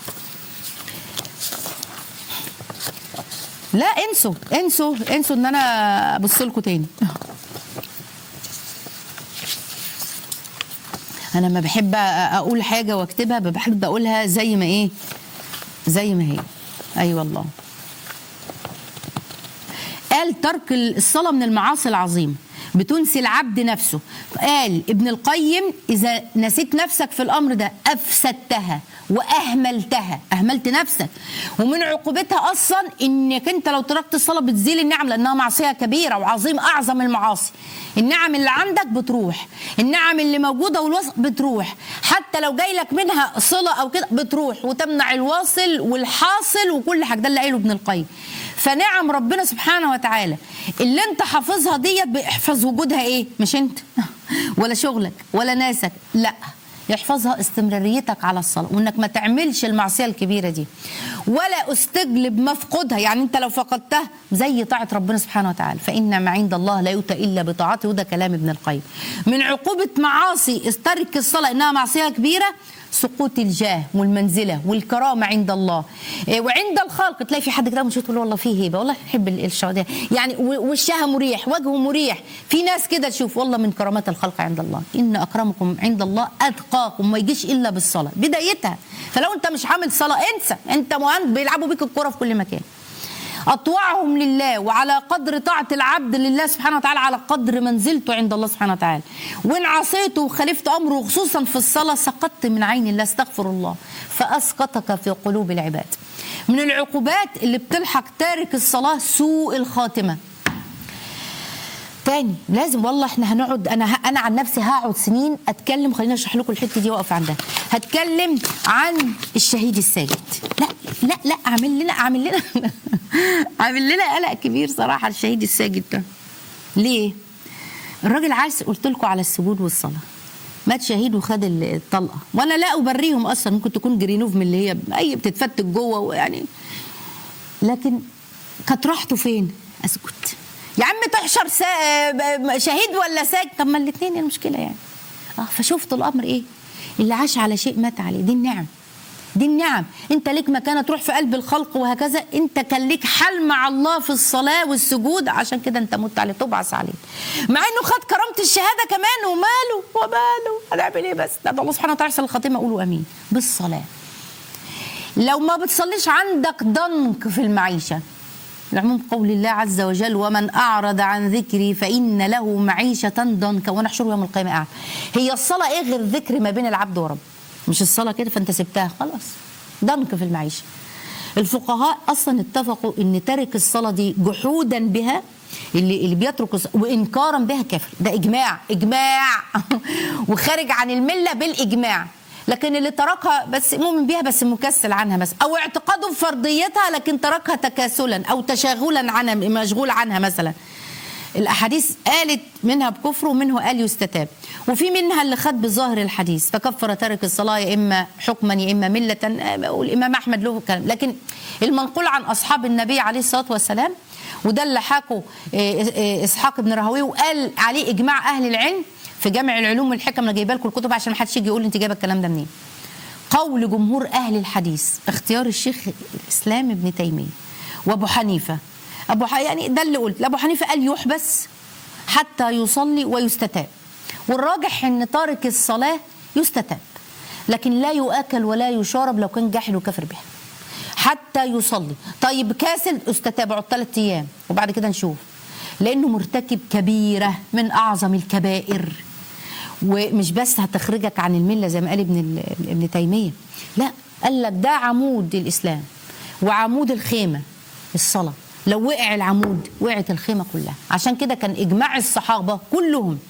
لا انسوا انسوا انسوا ان انا ابص لكم تاني انا ما بحب اقول حاجه واكتبها بحب اقولها زي ما ايه زي ما هي اي أيوة والله قال ترك الصلاه من المعاصي العظيمه بتنسي العبد نفسه قال ابن القيم اذا نسيت نفسك في الامر ده افسدتها واهملتها اهملت نفسك ومن عقوبتها اصلا انك انت لو تركت الصلاه بتزيل النعم لانها معصيه كبيره وعظيم اعظم المعاصي النعم اللي عندك بتروح النعم اللي موجوده والوصل بتروح حتى لو جاي لك منها صله او كده بتروح وتمنع الواصل والحاصل وكل حاجه ده اللي قايله ابن القيم فنعم ربنا سبحانه وتعالى اللي انت حافظها ديت بيحفظ وجودها ايه مش انت ولا شغلك ولا ناسك لا يحفظها استمراريتك على الصلاة وانك ما تعملش المعصية الكبيرة دي ولا استجلب مفقودها يعني انت لو فقدتها زي طاعة ربنا سبحانه وتعالى فإن ما عند الله لا يؤتى إلا بطاعته وده كلام ابن القيم من عقوبة معاصي ترك الصلاة إنها معصية كبيرة سقوط الجاه والمنزله والكرامه عند الله إيه، وعند الخلق تلاقي في حد كده مش تقول والله فيه هيبه والله يحب الشهداء يعني و- وشها مريح وجهه مريح في ناس كده تشوف والله من كرامات الخلق عند الله ان اكرمكم عند الله اتقاكم ما يجيش الا بالصلاه بدايتها فلو انت مش عامل صلاه انسى انت مهند بيلعبوا بيك الكره في كل مكان أطوعهم لله وعلى قدر طاعة العبد لله سبحانه وتعالى على قدر منزلته عند الله سبحانه وتعالى وإن عصيته وخالفت أمره خصوصا في الصلاة سقطت من عين الله استغفر الله فأسقطك في قلوب العباد من العقوبات اللي بتلحق تارك الصلاة سوء الخاتمة تاني لازم والله احنا هنقعد انا انا عن نفسي هقعد سنين اتكلم خليني اشرح لكم الحته دي واقف عندها هتكلم عن الشهيد الساجد لا لا لا عامل لنا عامل لنا عامل لنا قلق كبير صراحه الشهيد الساجد ده ليه الراجل عايز قلت لكم على السجود والصلاه مات شهيد وخد الطلقه وانا لا ابريهم اصلا ممكن تكون جرينوف من اللي هي اي بتتفتك جوه ويعني لكن كانت راحته فين؟ اسكت يا عم تحشر سا... شهيد ولا ساجد طب ما الاثنين ايه المشكله يعني اه فشفت الامر ايه اللي عاش على شيء مات عليه دي النعم دي النعم انت ليك مكانه تروح في قلب الخلق وهكذا انت كان ليك حل مع الله في الصلاه والسجود عشان كده انت مت عليه تبعث عليه مع انه خد كرامه الشهاده كمان وماله وماله هنعمل ايه بس ده الله سبحانه وتعالى يحسن الخاتمه قولوا امين بالصلاه لو ما بتصليش عندك ضنك في المعيشه العموم قول الله عز وجل ومن أعرض عن ذكري فإن له معيشة ضنكا ونحشره يوم القيامة أعمى هي الصلاة إيه غير ذكر ما بين العبد ورب مش الصلاة كده فأنت سبتها خلاص ضنك في المعيشة الفقهاء أصلا اتفقوا أن ترك الصلاة دي جحودا بها اللي اللي بيترك الص- وانكارا بها كافر ده اجماع اجماع وخارج عن المله بالاجماع لكن اللي تركها بس مؤمن بيها بس مكسل عنها بس او اعتقاده بفرضيتها لكن تركها تكاسلا او تشاغلا عنها مشغول عنها مثلا الاحاديث قالت منها بكفر ومنه قال يستتاب وفي منها اللي خد بظاهر الحديث فكفر تارك الصلاه يا اما حكما يا اما مله آه، والامام احمد له كلام لكن المنقول عن اصحاب النبي عليه الصلاه والسلام وده اللي حكوا آه، آه، اسحاق بن راهويه وقال عليه اجماع اهل العلم في جامع العلوم والحكم انا جايبه لكم الكتب عشان ما حدش يجي يقول لي انت جايبه الكلام ده منين قول جمهور اهل الحديث اختيار الشيخ الاسلام ابن تيميه وابو حنيفه ابو ح... يعني ده اللي قلت ابو حنيفه قال يحبس حتى يصلي ويستتاب والراجح ان تارك الصلاه يستتاب لكن لا يؤكل ولا يشارب لو كان جاحد وكافر بها حتى يصلي طيب كاسل استتاب اقعد ثلاث ايام وبعد كده نشوف لانه مرتكب كبيره من اعظم الكبائر ومش بس هتخرجك عن المله زي ما قال ابن ال- ابن تيميه لا قال لك ده عمود الاسلام وعمود الخيمه الصلاه لو وقع العمود وقعت الخيمه كلها عشان كده كان اجماع الصحابه كلهم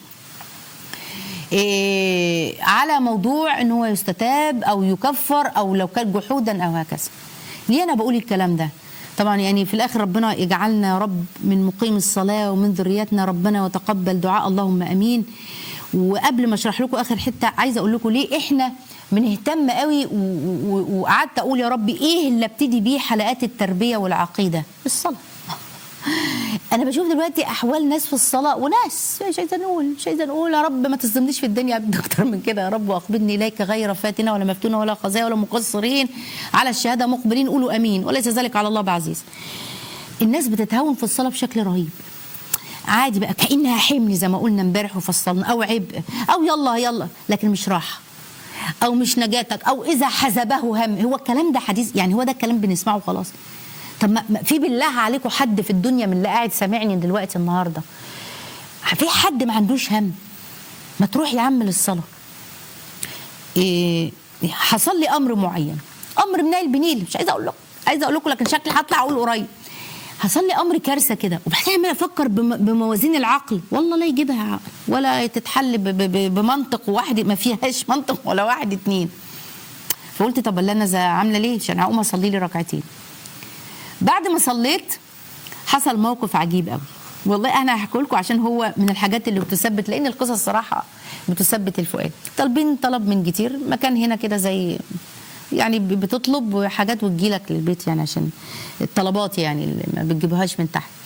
إيه على موضوع ان هو يستتاب او يكفر او لو كان جحودا او هكذا ليه انا بقول الكلام ده طبعا يعني في الاخر ربنا يجعلنا يا رب من مقيم الصلاه ومن ذريتنا ربنا وتقبل دعاء اللهم امين وقبل ما اشرح لكم اخر حته عايزه اقول لكم ليه احنا بنهتم قوي و- و- وقعدت اقول يا رب ايه اللي ابتدي بيه حلقات التربيه والعقيده الصلاه انا بشوف دلوقتي احوال ناس في الصلاه وناس مش عايزه نقول مش عايزه نقول يا رب ما تظلمنيش في الدنيا ابدا اكتر من كده يا رب واقبضني اليك غير فاتنه ولا مفتونه ولا خزايا ولا مقصرين على الشهاده مقبلين قولوا امين وليس ذلك على الله بعزيز الناس بتتهاون في الصلاه بشكل رهيب عادي بقى كانها حمل زي ما قلنا امبارح وفصلنا او عبء او يلا يلا لكن مش راحه او مش نجاتك او اذا حزبه هم هو الكلام ده حديث يعني هو ده الكلام بنسمعه خلاص طب ما ما- في بالله عليكم حد في الدنيا من اللي قاعد سامعني دلوقتي النهارده في حد ما عندوش هم ما تروح يا عم للصلاه إيه حصل لي امر معين امر منيل بنيل مش عايزه اقول لكم عايزه اقول لكم لكن شكلي هطلع اقول قريب حصل لي امر كارثه كده وبعدين عمال افكر بم- بموازين العقل والله لا يجيبها عقل ولا تتحل ب- ب- ب- بمنطق واحد ما فيهاش منطق ولا واحد اتنين فقلت طب اللي انا زي- عامله ليه عشان هقوم اصلي لي ركعتين بعد ما صليت حصل موقف عجيب قوي والله انا هحكي لكم عشان هو من الحاجات اللي بتثبت لان القصص صراحه بتثبت الفؤاد طالبين طلب من كتير مكان هنا كده زي يعني ب- بتطلب حاجات وتجيلك للبيت يعني عشان الطلبات يعني اللي ما بتجيبوهاش من تحت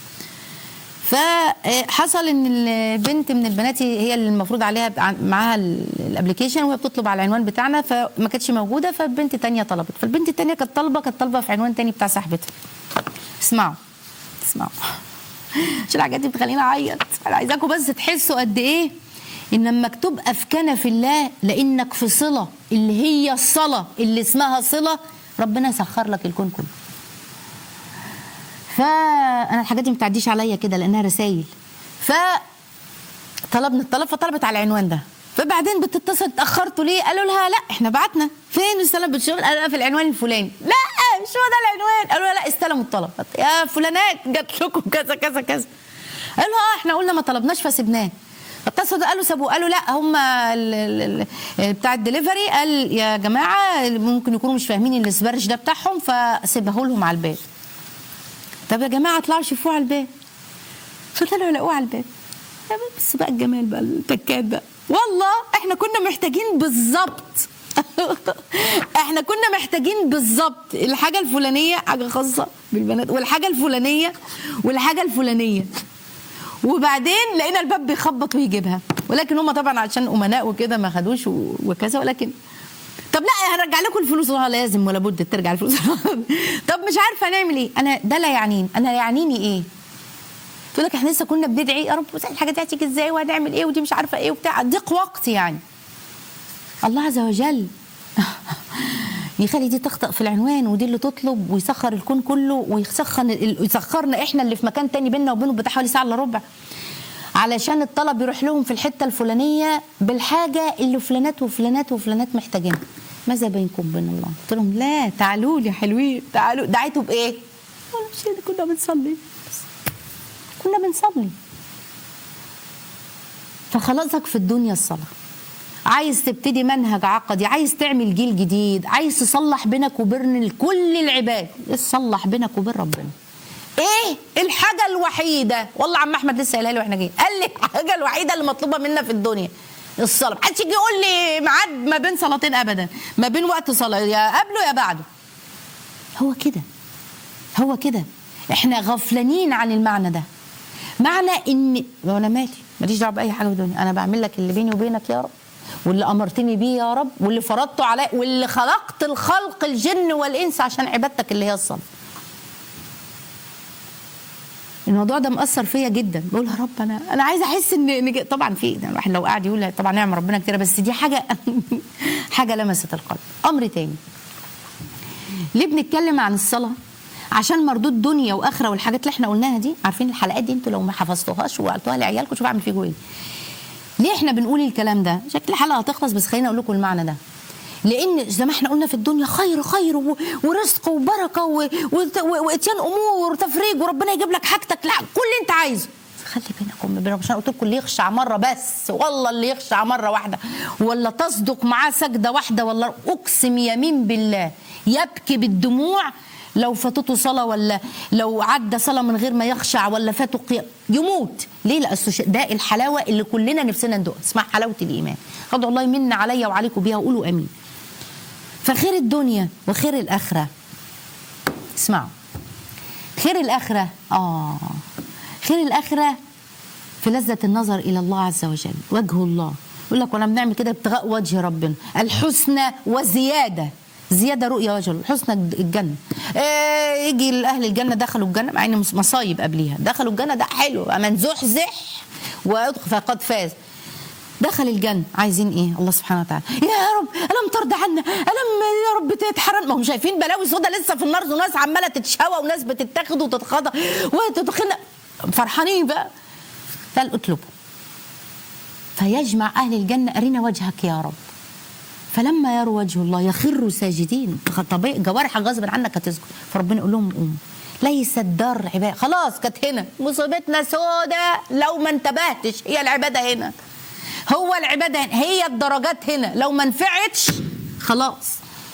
فحصل ان البنت من البنات هي اللي المفروض عليها ع- معاها ال- الابلكيشن وهي بتطلب على العنوان بتاعنا فما كانتش موجوده فبنت تانية طلبت فالبنت التانية كانت طالبه كانت طالبه في عنوان تاني بتاع صاحبتها اسمعوا اسمعوا عشان الحاجات دي بتخليني اعيط انا عايزاكم بس تحسوا قد ايه ان لما تبقى في كنف الله لانك في صله اللي هي الصلاه اللي اسمها صله ربنا يسخر لك الكون كله فانا الحاجات دي ما بتعديش عليا كده لانها رسائل ف طلبنا الطلب فطلبت على العنوان ده فبعدين بتتصل اتاخرتوا ليه قالوا لها لا احنا بعتنا فين استلم بالشغل قالوا لها في العنوان الفلاني لا مش هو ده العنوان قالوا لها لا استلموا الطلب يا فلانات جات لكم كذا كذا كذا قالوا اه احنا قلنا ما طلبناش فسبناه اتصلوا قالوا سابوه قالوا لا هم ال- ال- ال- بتاع الدليفري قال يا جماعه ممكن يكونوا مش فاهمين السبرش ده بتاعهم فسيبه لهم على الباب طب يا جماعه اطلعوا شوفوه على الباب فطلعوا لقوه على الباب يا بس بقى الجمال بقى التكات بقى والله احنا كنا محتاجين بالظبط احنا كنا محتاجين بالظبط الحاجه الفلانيه حاجه خاصه بالبنات والحاجه الفلانيه والحاجه الفلانيه وبعدين لقينا الباب بيخبط ويجيبها ولكن هم طبعا عشان امناء وكده ما خدوش و- وكذا ولكن طب لا هرجع لكم الفلوس اه لازم ولا بد ترجع الفلوس طب مش عارفه هنعمل ايه انا ده لا يعنيني انا يعنيني ايه تقول لك احنا لسه كنا بندعي يا رب بص الحاجه دي هتيجي ازاي وهنعمل ايه ودي مش عارفه ايه وبتاع ضيق وقت يعني الله عز وجل يخلي دي تخطئ في العنوان ودي اللي تطلب ويسخر الكون كله ويسخن يسخرنا احنا اللي في مكان تاني بينا وبينه بتاع حوالي ساعه الا ربع علشان الطلب يروح لهم في الحته الفلانيه بالحاجه اللي فلانات وفلانات وفلانات محتاجينها ماذا بينكم وبين الله قلت لهم لا تعالوا لي يا حلوين تعالوا دعيتوا بايه قالوا مش كنا بنصلي بس. كنا بنصلي فخلاصك في الدنيا الصلاة عايز تبتدي منهج عقدي عايز تعمل جيل جديد عايز تصلح بينك وبين كل العباد تصلح بينك وبين ربنا ايه الحاجة الوحيدة والله عم احمد لسه قايلها لي واحنا جايين قال لي الحاجة الوحيدة اللي مطلوبة منا في الدنيا الصلاة محدش يجي يقول لي ميعاد ما بين صلاتين ابدا ما بين وقت صلاة يا قبله يا بعده هو كده هو كده احنا غفلانين عن المعنى ده معنى ان وانا مالي ماليش دعوه باي حاجه في الدنيا انا بعمل لك اللي بيني وبينك يا رب واللي امرتني بيه يا رب واللي فرضته علي واللي خلقت الخلق الجن والانس عشان عبادتك اللي هي الصلاه الموضوع ده مأثر فيا جدا بقول يا رب انا انا عايزه احس ان إن طبعا في ده الواحد لو قاعد يقول طبعا نعم ربنا كتير بس دي حاجه حاجه لمست القلب امر تاني ليه بنتكلم عن الصلاه عشان مردود دنيا واخره والحاجات اللي احنا قلناها دي عارفين الحلقات دي انتوا لو ما حفظتوهاش وقلتوها لعيالكم شوفوا اعمل فيكم ايه ليه احنا بنقول الكلام ده شكل الحلقه هتخلص بس خليني اقول لكم المعنى ده لان زي ما احنا قلنا في الدنيا خير خير و- ورزق وبركه و- وت- و- واتيان امور وتفريج وربنا يجيب لك حاجتك لا كل اللي انت عايزه خلي بينك وبين ربنا عشان قلت لكم اللي يخشع مره بس والله اللي يخشع مره واحده ولا تصدق معاه سجده واحده ولا اقسم يمين بالله يبكي بالدموع لو فاتته صلاة ولا لو عدى صلاة من غير ما يخشع ولا فاته قيام يموت ليه لا أصل ش- ده الحلاوة اللي كلنا نفسنا ندوق اسمها حلاوة الإيمان خدوا الله يمن عليا وعليكم بيها وقولوا أمين فخير الدنيا وخير الآخرة اسمعوا خير الآخرة آه خير الآخرة في لذة النظر إلى الله عز وجل وجه الله يقول لك وانا بنعمل كده ابتغاء وجه ربنا الحسنى وزيادة زيادة رؤية وجه الله الحسنى الجنة إيه يجي لأهل الجنة دخلوا الجنة مع إن مصايب قبليها دخلوا الجنة ده حلو من زحزح ويدخل فقد فاز دخل الجنة عايزين ايه الله سبحانه وتعالى يا رب ألم ترضى عنا ألم يا رب تتحرم ما هم شايفين بلاوي سودا لسه في النار وناس عمالة تتشوى وناس بتتاخد وتتخضى وتتخنق فرحانين بقى قال اطلبوا فيجمع أهل الجنة أرنا وجهك يا رب فلما يروا وجه الله يخروا ساجدين طبيعي جوارح غصب عنك هتسجد فربنا يقول لهم قوموا ليس الدار عباده خلاص كانت هنا مصيبتنا سودة لو ما انتبهتش هي العباده هنا هو العباده هنا هي الدرجات هنا لو ما نفعتش خلاص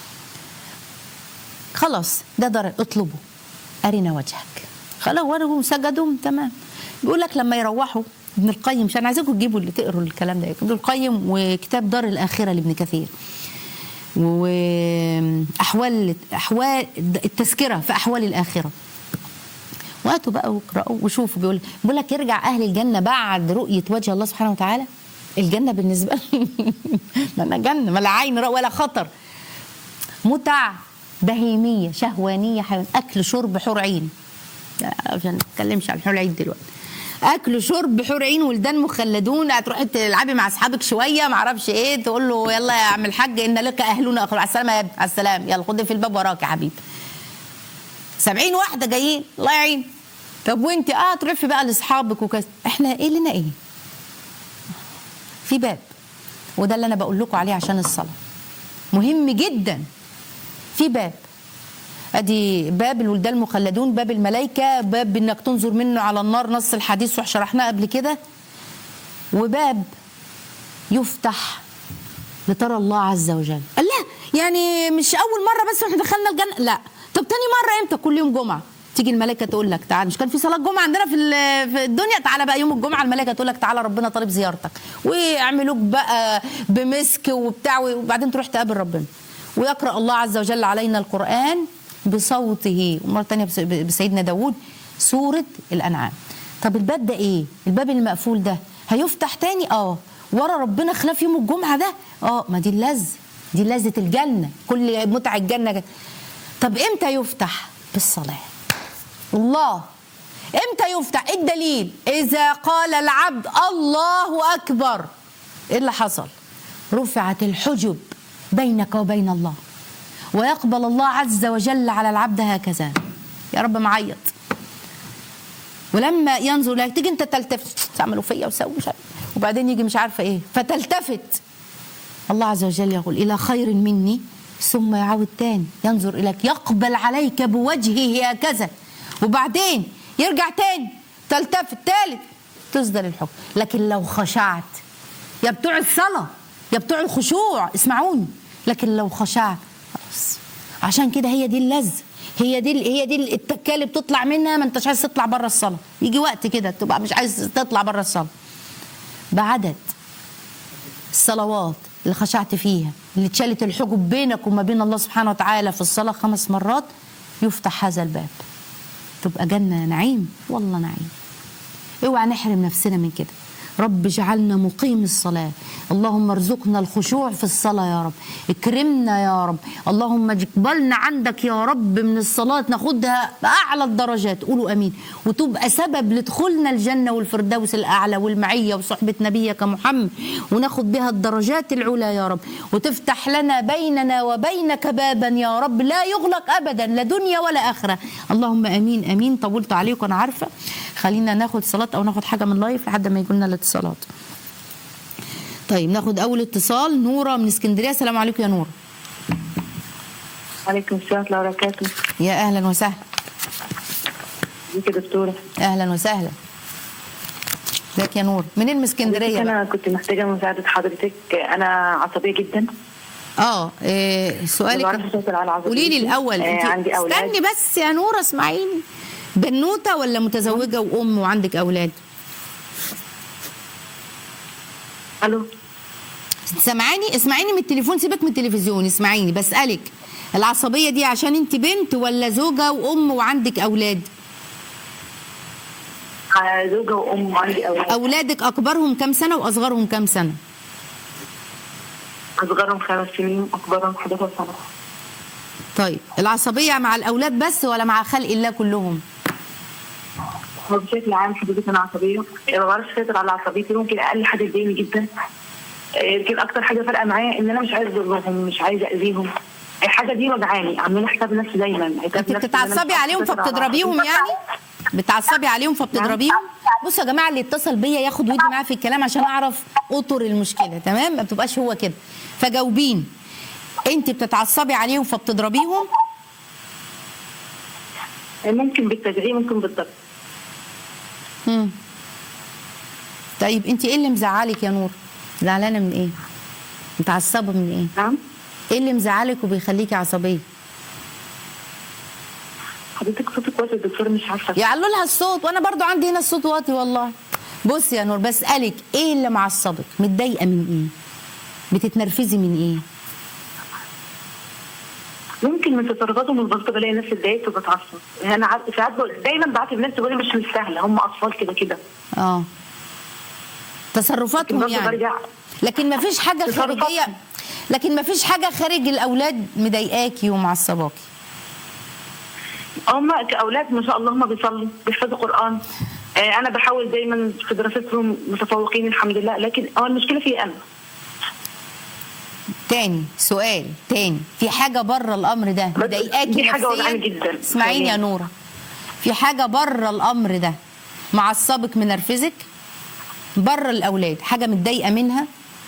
خلاص ده در اطلبوا ارنا وجهك خلاص ورهم سجدوا تمام بيقول لك لما يروحوا ابن القيم عشان عايزاكم تجيبوا اللي تقروا الكلام ده ابن القيم وكتاب دار الاخره لابن كثير واحوال احوال التذكره في احوال الاخره وقتوا بقى واقرأوا وشوفوا بيقول بيقول لك يرجع اهل الجنه بعد رؤيه وجه الله سبحانه وتعالى الجنه بالنسبه لي ما انا جنه ما لا عين رأى ولا خطر متع بهيميه شهوانيه حيوان اكل شرب حور عين عشان ما نتكلمش عن حور العين دلوقتي اكل شرب حور عين ولدان مخلدون هتروحي تلعبي مع اصحابك شويه ما اعرفش ايه تقول له يلا يا عم الحاج ان لك اهلنا اخر على السلامه يا ابني على السلامه يلا خد في الباب وراك يا حبيبي سبعين واحده جايين الله يعين طب وانت اه تروحي بقى لاصحابك وكذا احنا ايه لنا ايه في باب وده اللي انا بقول لكم عليه عشان الصلاه مهم جدا في باب ادي باب الولدان المخلدون باب الملائكه باب انك تنظر منه على النار نص الحديث وشرحناه قبل كده وباب يفتح لترى الله عز وجل قال لا يعني مش اول مره بس احنا دخلنا الجنه لا طب تاني مره امتى كل يوم جمعه تيجي الملائكه تقول لك تعال مش كان في صلاه جمعه عندنا في في الدنيا تعالى بقى يوم الجمعه الملائكه تقول لك تعالى ربنا طالب زيارتك ويعملوك بقى بمسك وبتاع وبعدين تروح تقابل ربنا ويقرا الله عز وجل علينا القران بصوته ومره ثانيه بسيدنا داوود سوره الانعام طب الباب ده ايه الباب المقفول ده هيفتح تاني اه ورا ربنا خلاف يوم الجمعه ده اه ما دي اللذه دي لذه الجنه كل متع الجنه جنة. طب امتى يفتح بالصلاه الله امتى يفتح ايه الدليل اذا قال العبد الله اكبر ايه اللي حصل رفعت الحجب بينك وبين الله ويقبل الله عز وجل على العبد هكذا يا رب معيط ولما ينظر لك تيجي انت تلتفت تعملوا فيا وسوي مش عارف وبعدين يجي مش عارفه ايه فتلتفت الله عز وجل يقول الى خير مني ثم يعود تاني ينظر اليك يقبل عليك بوجهه هكذا وبعدين يرجع تاني تلتفت تالت تصدر الحكم لكن لو خشعت يا بتوع الصلاة يا بتوع الخشوع اسمعوني لكن لو خشعت خلاص عشان كده هي دي اللذة هي دي هي دي التكه اللي بتطلع منها ما انتش عايز تطلع بره الصلاه يجي وقت كده تبقى مش عايز تطلع بره الصلاه بعدد الصلوات اللي خشعت فيها اللي اتشالت الحجب بينك وما بين الله سبحانه وتعالى في الصلاه خمس مرات يفتح هذا الباب تبقى جنه نعيم والله نعيم اوعى نحرم نفسنا من كده رب اجعلنا مقيم الصلاة اللهم ارزقنا الخشوع في الصلاة يا رب اكرمنا يا رب اللهم اقبلنا عندك يا رب من الصلاة ناخدها بأعلى الدرجات قولوا أمين وتبقى سبب لدخولنا الجنة والفردوس الأعلى والمعية وصحبة نبيك محمد وناخد بها الدرجات العلى يا رب وتفتح لنا بيننا وبينك بابا يا رب لا يغلق أبدا لا دنيا ولا آخرة اللهم أمين أمين طولت عليكم أنا عارفة خلينا ناخد صلاة أو ناخد حاجة من لايف لحد ما يجي لنا الاتصالات طيب ناخد أول اتصال نورة من اسكندرية السلام عليكم يا نورة عليكم السلام ورحمة الله وبركاته يا أهلا وسهلا ازيك يا دكتورة أهلا وسهلا ازيك يا نور منين من اسكندرية بقى؟ أنا كنت محتاجة مساعدة حضرتك أنا عصبية جدا اه إيه ما سؤالك بعرفش أسيطر على عصبيتي قولي لي الأول آه انت عندي أولاد استني بس يا نورة اسمعيني بنوتة ولا متزوجة وأم وعندك أولاد؟ ألو سامعاني اسمعيني من التليفون سيبك من التلفزيون اسمعيني بسألك العصبية دي عشان انت بنت ولا زوجة وأم وعندك أولاد؟ آه، زوجة وأم وعندي أولاد أولادك أكبرهم كام سنة وأصغرهم كام سنة؟ أصغرهم خمس سنين أكبرهم 11 سنة طيب العصبية مع الأولاد بس ولا مع خلق الله كلهم؟ هو بشكل عام حضرتك أنا عصبية ما بعرفش أسيطر على عصبيتي ممكن أقل حاجة تضايقني جدا آه، يمكن أكتر حاجة فارقة معايا إن أنا مش عايزة أضرهم مش عايزة أذيهم الحاجة دي وجعاني عاملين حساب نفسي دايما عتاب انت نفسي إن أنا بتتعصبي مش عليهم عارفة أسيطر على فبتضربيهم عصبيتي. يعني؟ بتعصبي عليهم فبتضربيهم؟ بصوا يا جماعه اللي اتصل بيا ياخد ودي معاه في الكلام عشان اعرف اطر المشكله تمام؟ ما بتبقاش هو كده فجاوبيني انت بتتعصبي عليهم فبتضربيهم؟ ممكن بالتدعيم ممكن بالضبط مم. طيب انت ايه اللي مزعلك يا نور؟ زعلانه من ايه؟ متعصبه من ايه؟ نعم ايه اللي مزعلك وبيخليكي عصبيه؟ حضرتك صوتك واطي الدكتور مش عارفة يعلوا لها الصوت وانا برضو عندي هنا الصوت واطي والله بص يا نور بسالك ايه اللي معصبك متضايقه من ايه بتتنرفزي من ايه ممكن من تصرفاتهم البسيطه بلاقي نفسي اتضايقت وبتعصب يعني انا عارفه ساعات بقول- دايما بعاتب نفسي بقول مش مستاهله هم اطفال كده كده اه تصرفاتهم برضه يعني برجع لكن ما فيش حاجه تصرفاتهم. خارجيه لكن ما فيش حاجه خارج الاولاد مضايقاكي ومعصباكي هم كاولاد ما شاء الله هم بيصلوا بيحفظوا قران آه انا بحاول دايما في دراستهم متفوقين الحمد لله لكن هو المشكله في انا تاني سؤال تاني في حاجه بره الامر ده بس مضايقاكي دي حاجة نفسياً؟ وجعاني جدا. اسمعيني يا فعلياً. نوره في حاجه بره الامر ده معصبك منرفزك بره الاولاد حاجه متضايقه منها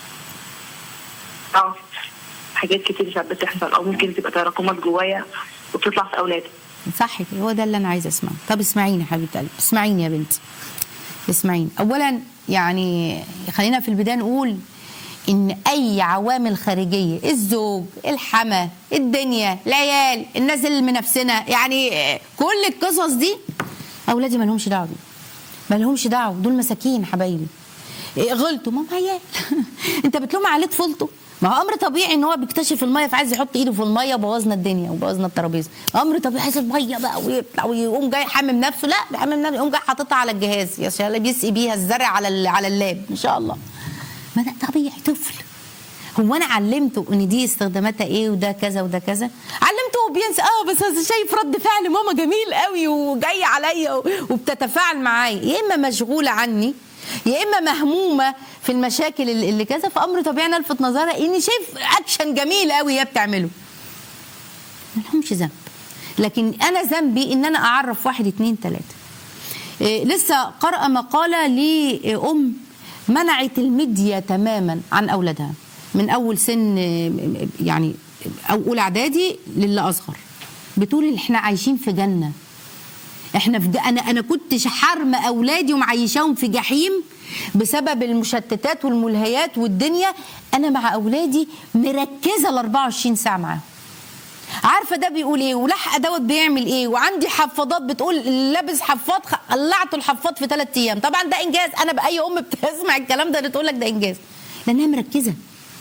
اه حاجات كتير ساعات بتحصل او ممكن تبقى تراكمات جوايا وبتطلع في اولادي صح كده هو ده اللي انا عايزه اسمعه طب اسمعيني يا حبيبه قلبي اسمعيني يا بنتي اسمعيني اولا يعني خلينا في البدايه نقول ان اي عوامل خارجيه الزوج الحما الدنيا العيال الناس اللي من نفسنا يعني كل القصص دي اولادي ما لهمش دعوه بيهم. ما لهمش دعوه دول مساكين حبايبي إيه غلطوا ما هو عيال انت بتلوم عليه طفولته ما هو امر طبيعي ان هو بيكتشف الميه فعايز يحط ايده في الميه وبوظنا الدنيا وبوظنا الترابيزه امر طبيعي عايز الميه بقى ويطلع ويقوم جاي حامم نفسه لا بيحمم نفسه يقوم جاي حاططها على الجهاز يا شاء الله بيسقي بيها الزرع على ال- على اللاب ان شاء الله ما ده طبيعي طفل هو انا علمته ان دي استخداماتها ايه وده كذا وده كذا علمته وبينسى اه بس أنا شايف رد فعل ماما جميل قوي وجاي عليا و- وبتتفاعل معايا يا اما مشغوله عني يا اما مهمومه في المشاكل اللي اللي كذا فامر طبيعي انا الفت نظرها اني شايف اكشن جميل قوي هي بتعمله ما لهمش ذنب لكن انا ذنبي ان انا اعرف واحد اتنين تلاته إيه، لسه قرأ مقالة لأم منعت الميديا تماما عن أولادها من أول سن إيه، يعني أو أولى إعدادي للي أصغر بتقول إن إحنا عايشين في جنة احنا في ج- انا انا كنت حارمه اولادي ومعيشاهم في جحيم بسبب المشتتات والملهيات والدنيا انا مع اولادي مركزه ال 24 ساعه معاهم عارفه ده بيقول ايه ولحق دوت بيعمل ايه وعندي حفاضات بتقول لابس حفاض خ- قلعته الحفاض في ثلاث ايام طبعا ده انجاز انا باي ام بتسمع الكلام ده اللي تقول لك ده انجاز لانها مركزه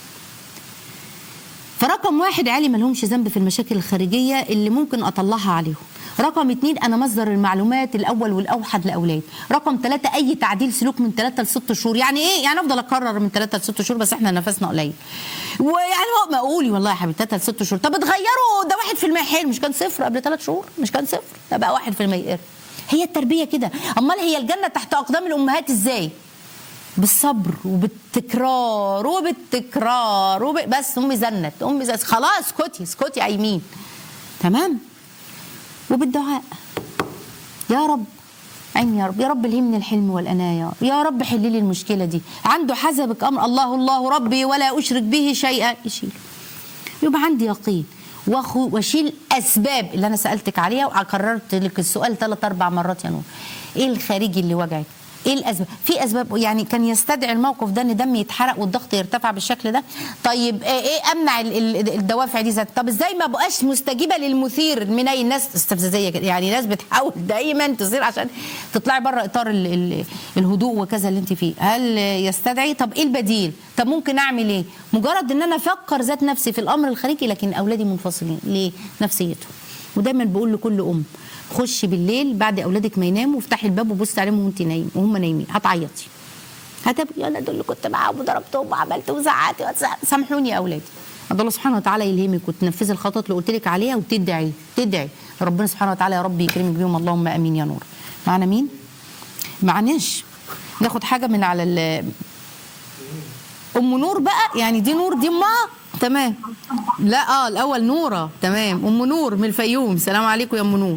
فرقم واحد عيالي ما لهمش ذنب في المشاكل الخارجيه اللي ممكن اطلعها عليهم رقم اتنين انا مصدر المعلومات الاول والاوحد لاولادي رقم ثلاثة اي تعديل سلوك من ثلاثة لست شهور يعني ايه يعني افضل اكرر من ثلاثة لست شهور بس احنا نفسنا قليل ويعني هو مقولي والله يا حبيبي ثلاثة لست شهور طب اتغيروا ده واحد في المية حلو مش كان صفر قبل ثلاث شهور مش كان صفر ده بقى واحد في المية هي التربيه كده امال هي الجنه تحت اقدام الامهات ازاي بالصبر وبالتكرار وبالتكرار وب... بس امي زنت امي زنت خلاص اسكتي اسكتي ايمين تمام وبالدعاء يا رب عين يا رب يا رب الهمني الحلم والانايا يا رب حل لي المشكله دي عنده حسبك امر الله الله ربي ولا اشرك به شيئا يشيل يبقى عندي يقين واخو واشيل اسباب اللي انا سالتك عليها وكررت لك السؤال ثلاث اربع مرات يا نور ايه الخارجي اللي وجعك ايه الاسباب في اسباب يعني كان يستدعي الموقف ده ان دمي يتحرق والضغط يرتفع بالشكل ده طيب ايه, إيه امنع ال- ال- الدوافع دي ذات طب ازاي ما بقاش مستجيبه للمثير من اي ناس استفزازيه كده يعني ناس بتحاول دايما تصير عشان تطلعي بره اطار ال ال الهدوء وكذا اللي انت فيه هل يستدعي طب ايه البديل طب ممكن اعمل ايه مجرد ان انا افكر ذات نفسي في الامر الخارجي لكن اولادي منفصلين ليه نفسيتهم ودايما بقول لكل ام خشي بالليل بعد اولادك ما يناموا وافتحي الباب وبصي عليهم وانت نايم وهم نايمين هتعيطي هتبكي انا دول اللي كنت معاهم وضربتهم وعملت وزعقت وتزعق. سامحوني يا اولادي عند الله سبحانه وتعالى يلهمك وتنفذي الخطوات اللي قلت لك عليها وتدعي تدعي ربنا سبحانه وتعالى يا رب يكرمك بيهم اللهم امين يا نور معنا مين؟ معناش ناخد حاجه من على ال ام نور بقى يعني دي نور دي امها تمام لا اه الاول نوره تمام ام نور من الفيوم سلام عليكم يا ام نور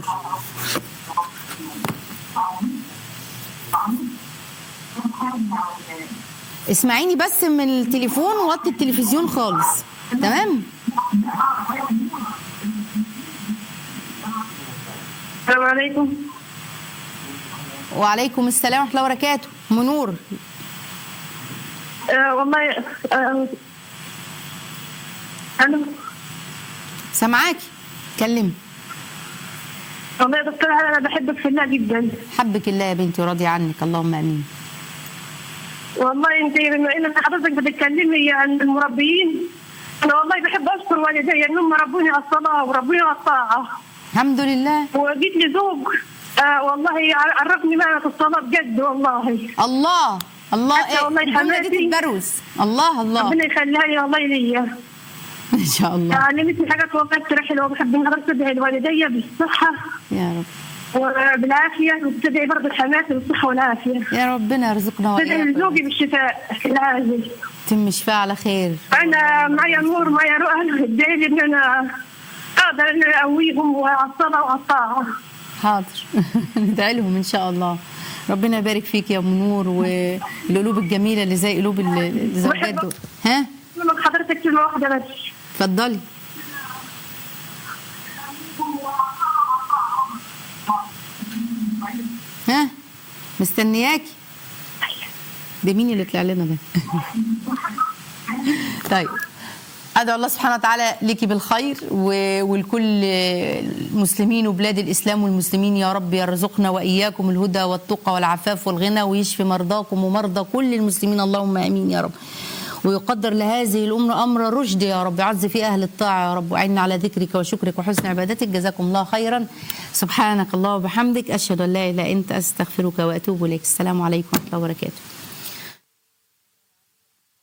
اسمعيني بس من التليفون ووطي التلفزيون خالص تمام السلام عليكم وعليكم السلام ورحمه الله وبركاته ام نور آه والله آه أنا سامعاكي كلمي والله يا دكتورة أنا بحبك في الله جدا حبك الله يا بنتي وراضي عنك اللهم امين والله أنت بما إن حضرتك بتتكلمي عن المربيين أنا والله بحب أشكر والدي إنهم ربوني على الصلاة وربوني على الطاعة الحمد لله وجيت لي زوج آه والله عرفني معنى الصلاة بجد والله الله الله حتى والله الجملة دي حماتي. تتبروز الله الله ربنا يخليها لي والله ليا ان شاء الله علمتني حاجات والله تريح لي وبحب ان حضرتك تدعي لوالدي بالصحة يا رب وبالعافية وتدعي برضه حماتي بالصحة والعافية يا ربنا يرزقنا تدعي واياكم لزوجي بالشفاء في العاجل تم شفاء على خير أنا معي نور معي رؤى ادعي لي إن أنا أقدر إن أنا أقويهم وعلى الصلاة وعلى الطاعة حاضر ندعي لهم ان شاء الله ربنا يبارك فيك يا ام نور والقلوب الجميله اللي زي قلوب ال- الزوجات دول ها من حضرتك كلمة واحدة بس اتفضلي ها مستنياكي ده مين اللي طلع لنا ده طيب ادعو الله سبحانه وتعالى لك بالخير و- ولكل المسلمين وبلاد الاسلام والمسلمين يا رب يرزقنا واياكم الهدى والتقى والعفاف والغنى ويشفي مرضاكم ومرضى كل المسلمين اللهم امين يا رب ويقدر لهذه الأمة أمر رشد يا رب عز في أهل الطاعة يا رب وعنا على ذكرك وشكرك وحسن عبادتك جزاكم الله خيرا سبحانك الله وبحمدك أشهد أن لا إله إلا أنت أستغفرك وأتوب إليك السلام عليكم ورحمة الله وبركاته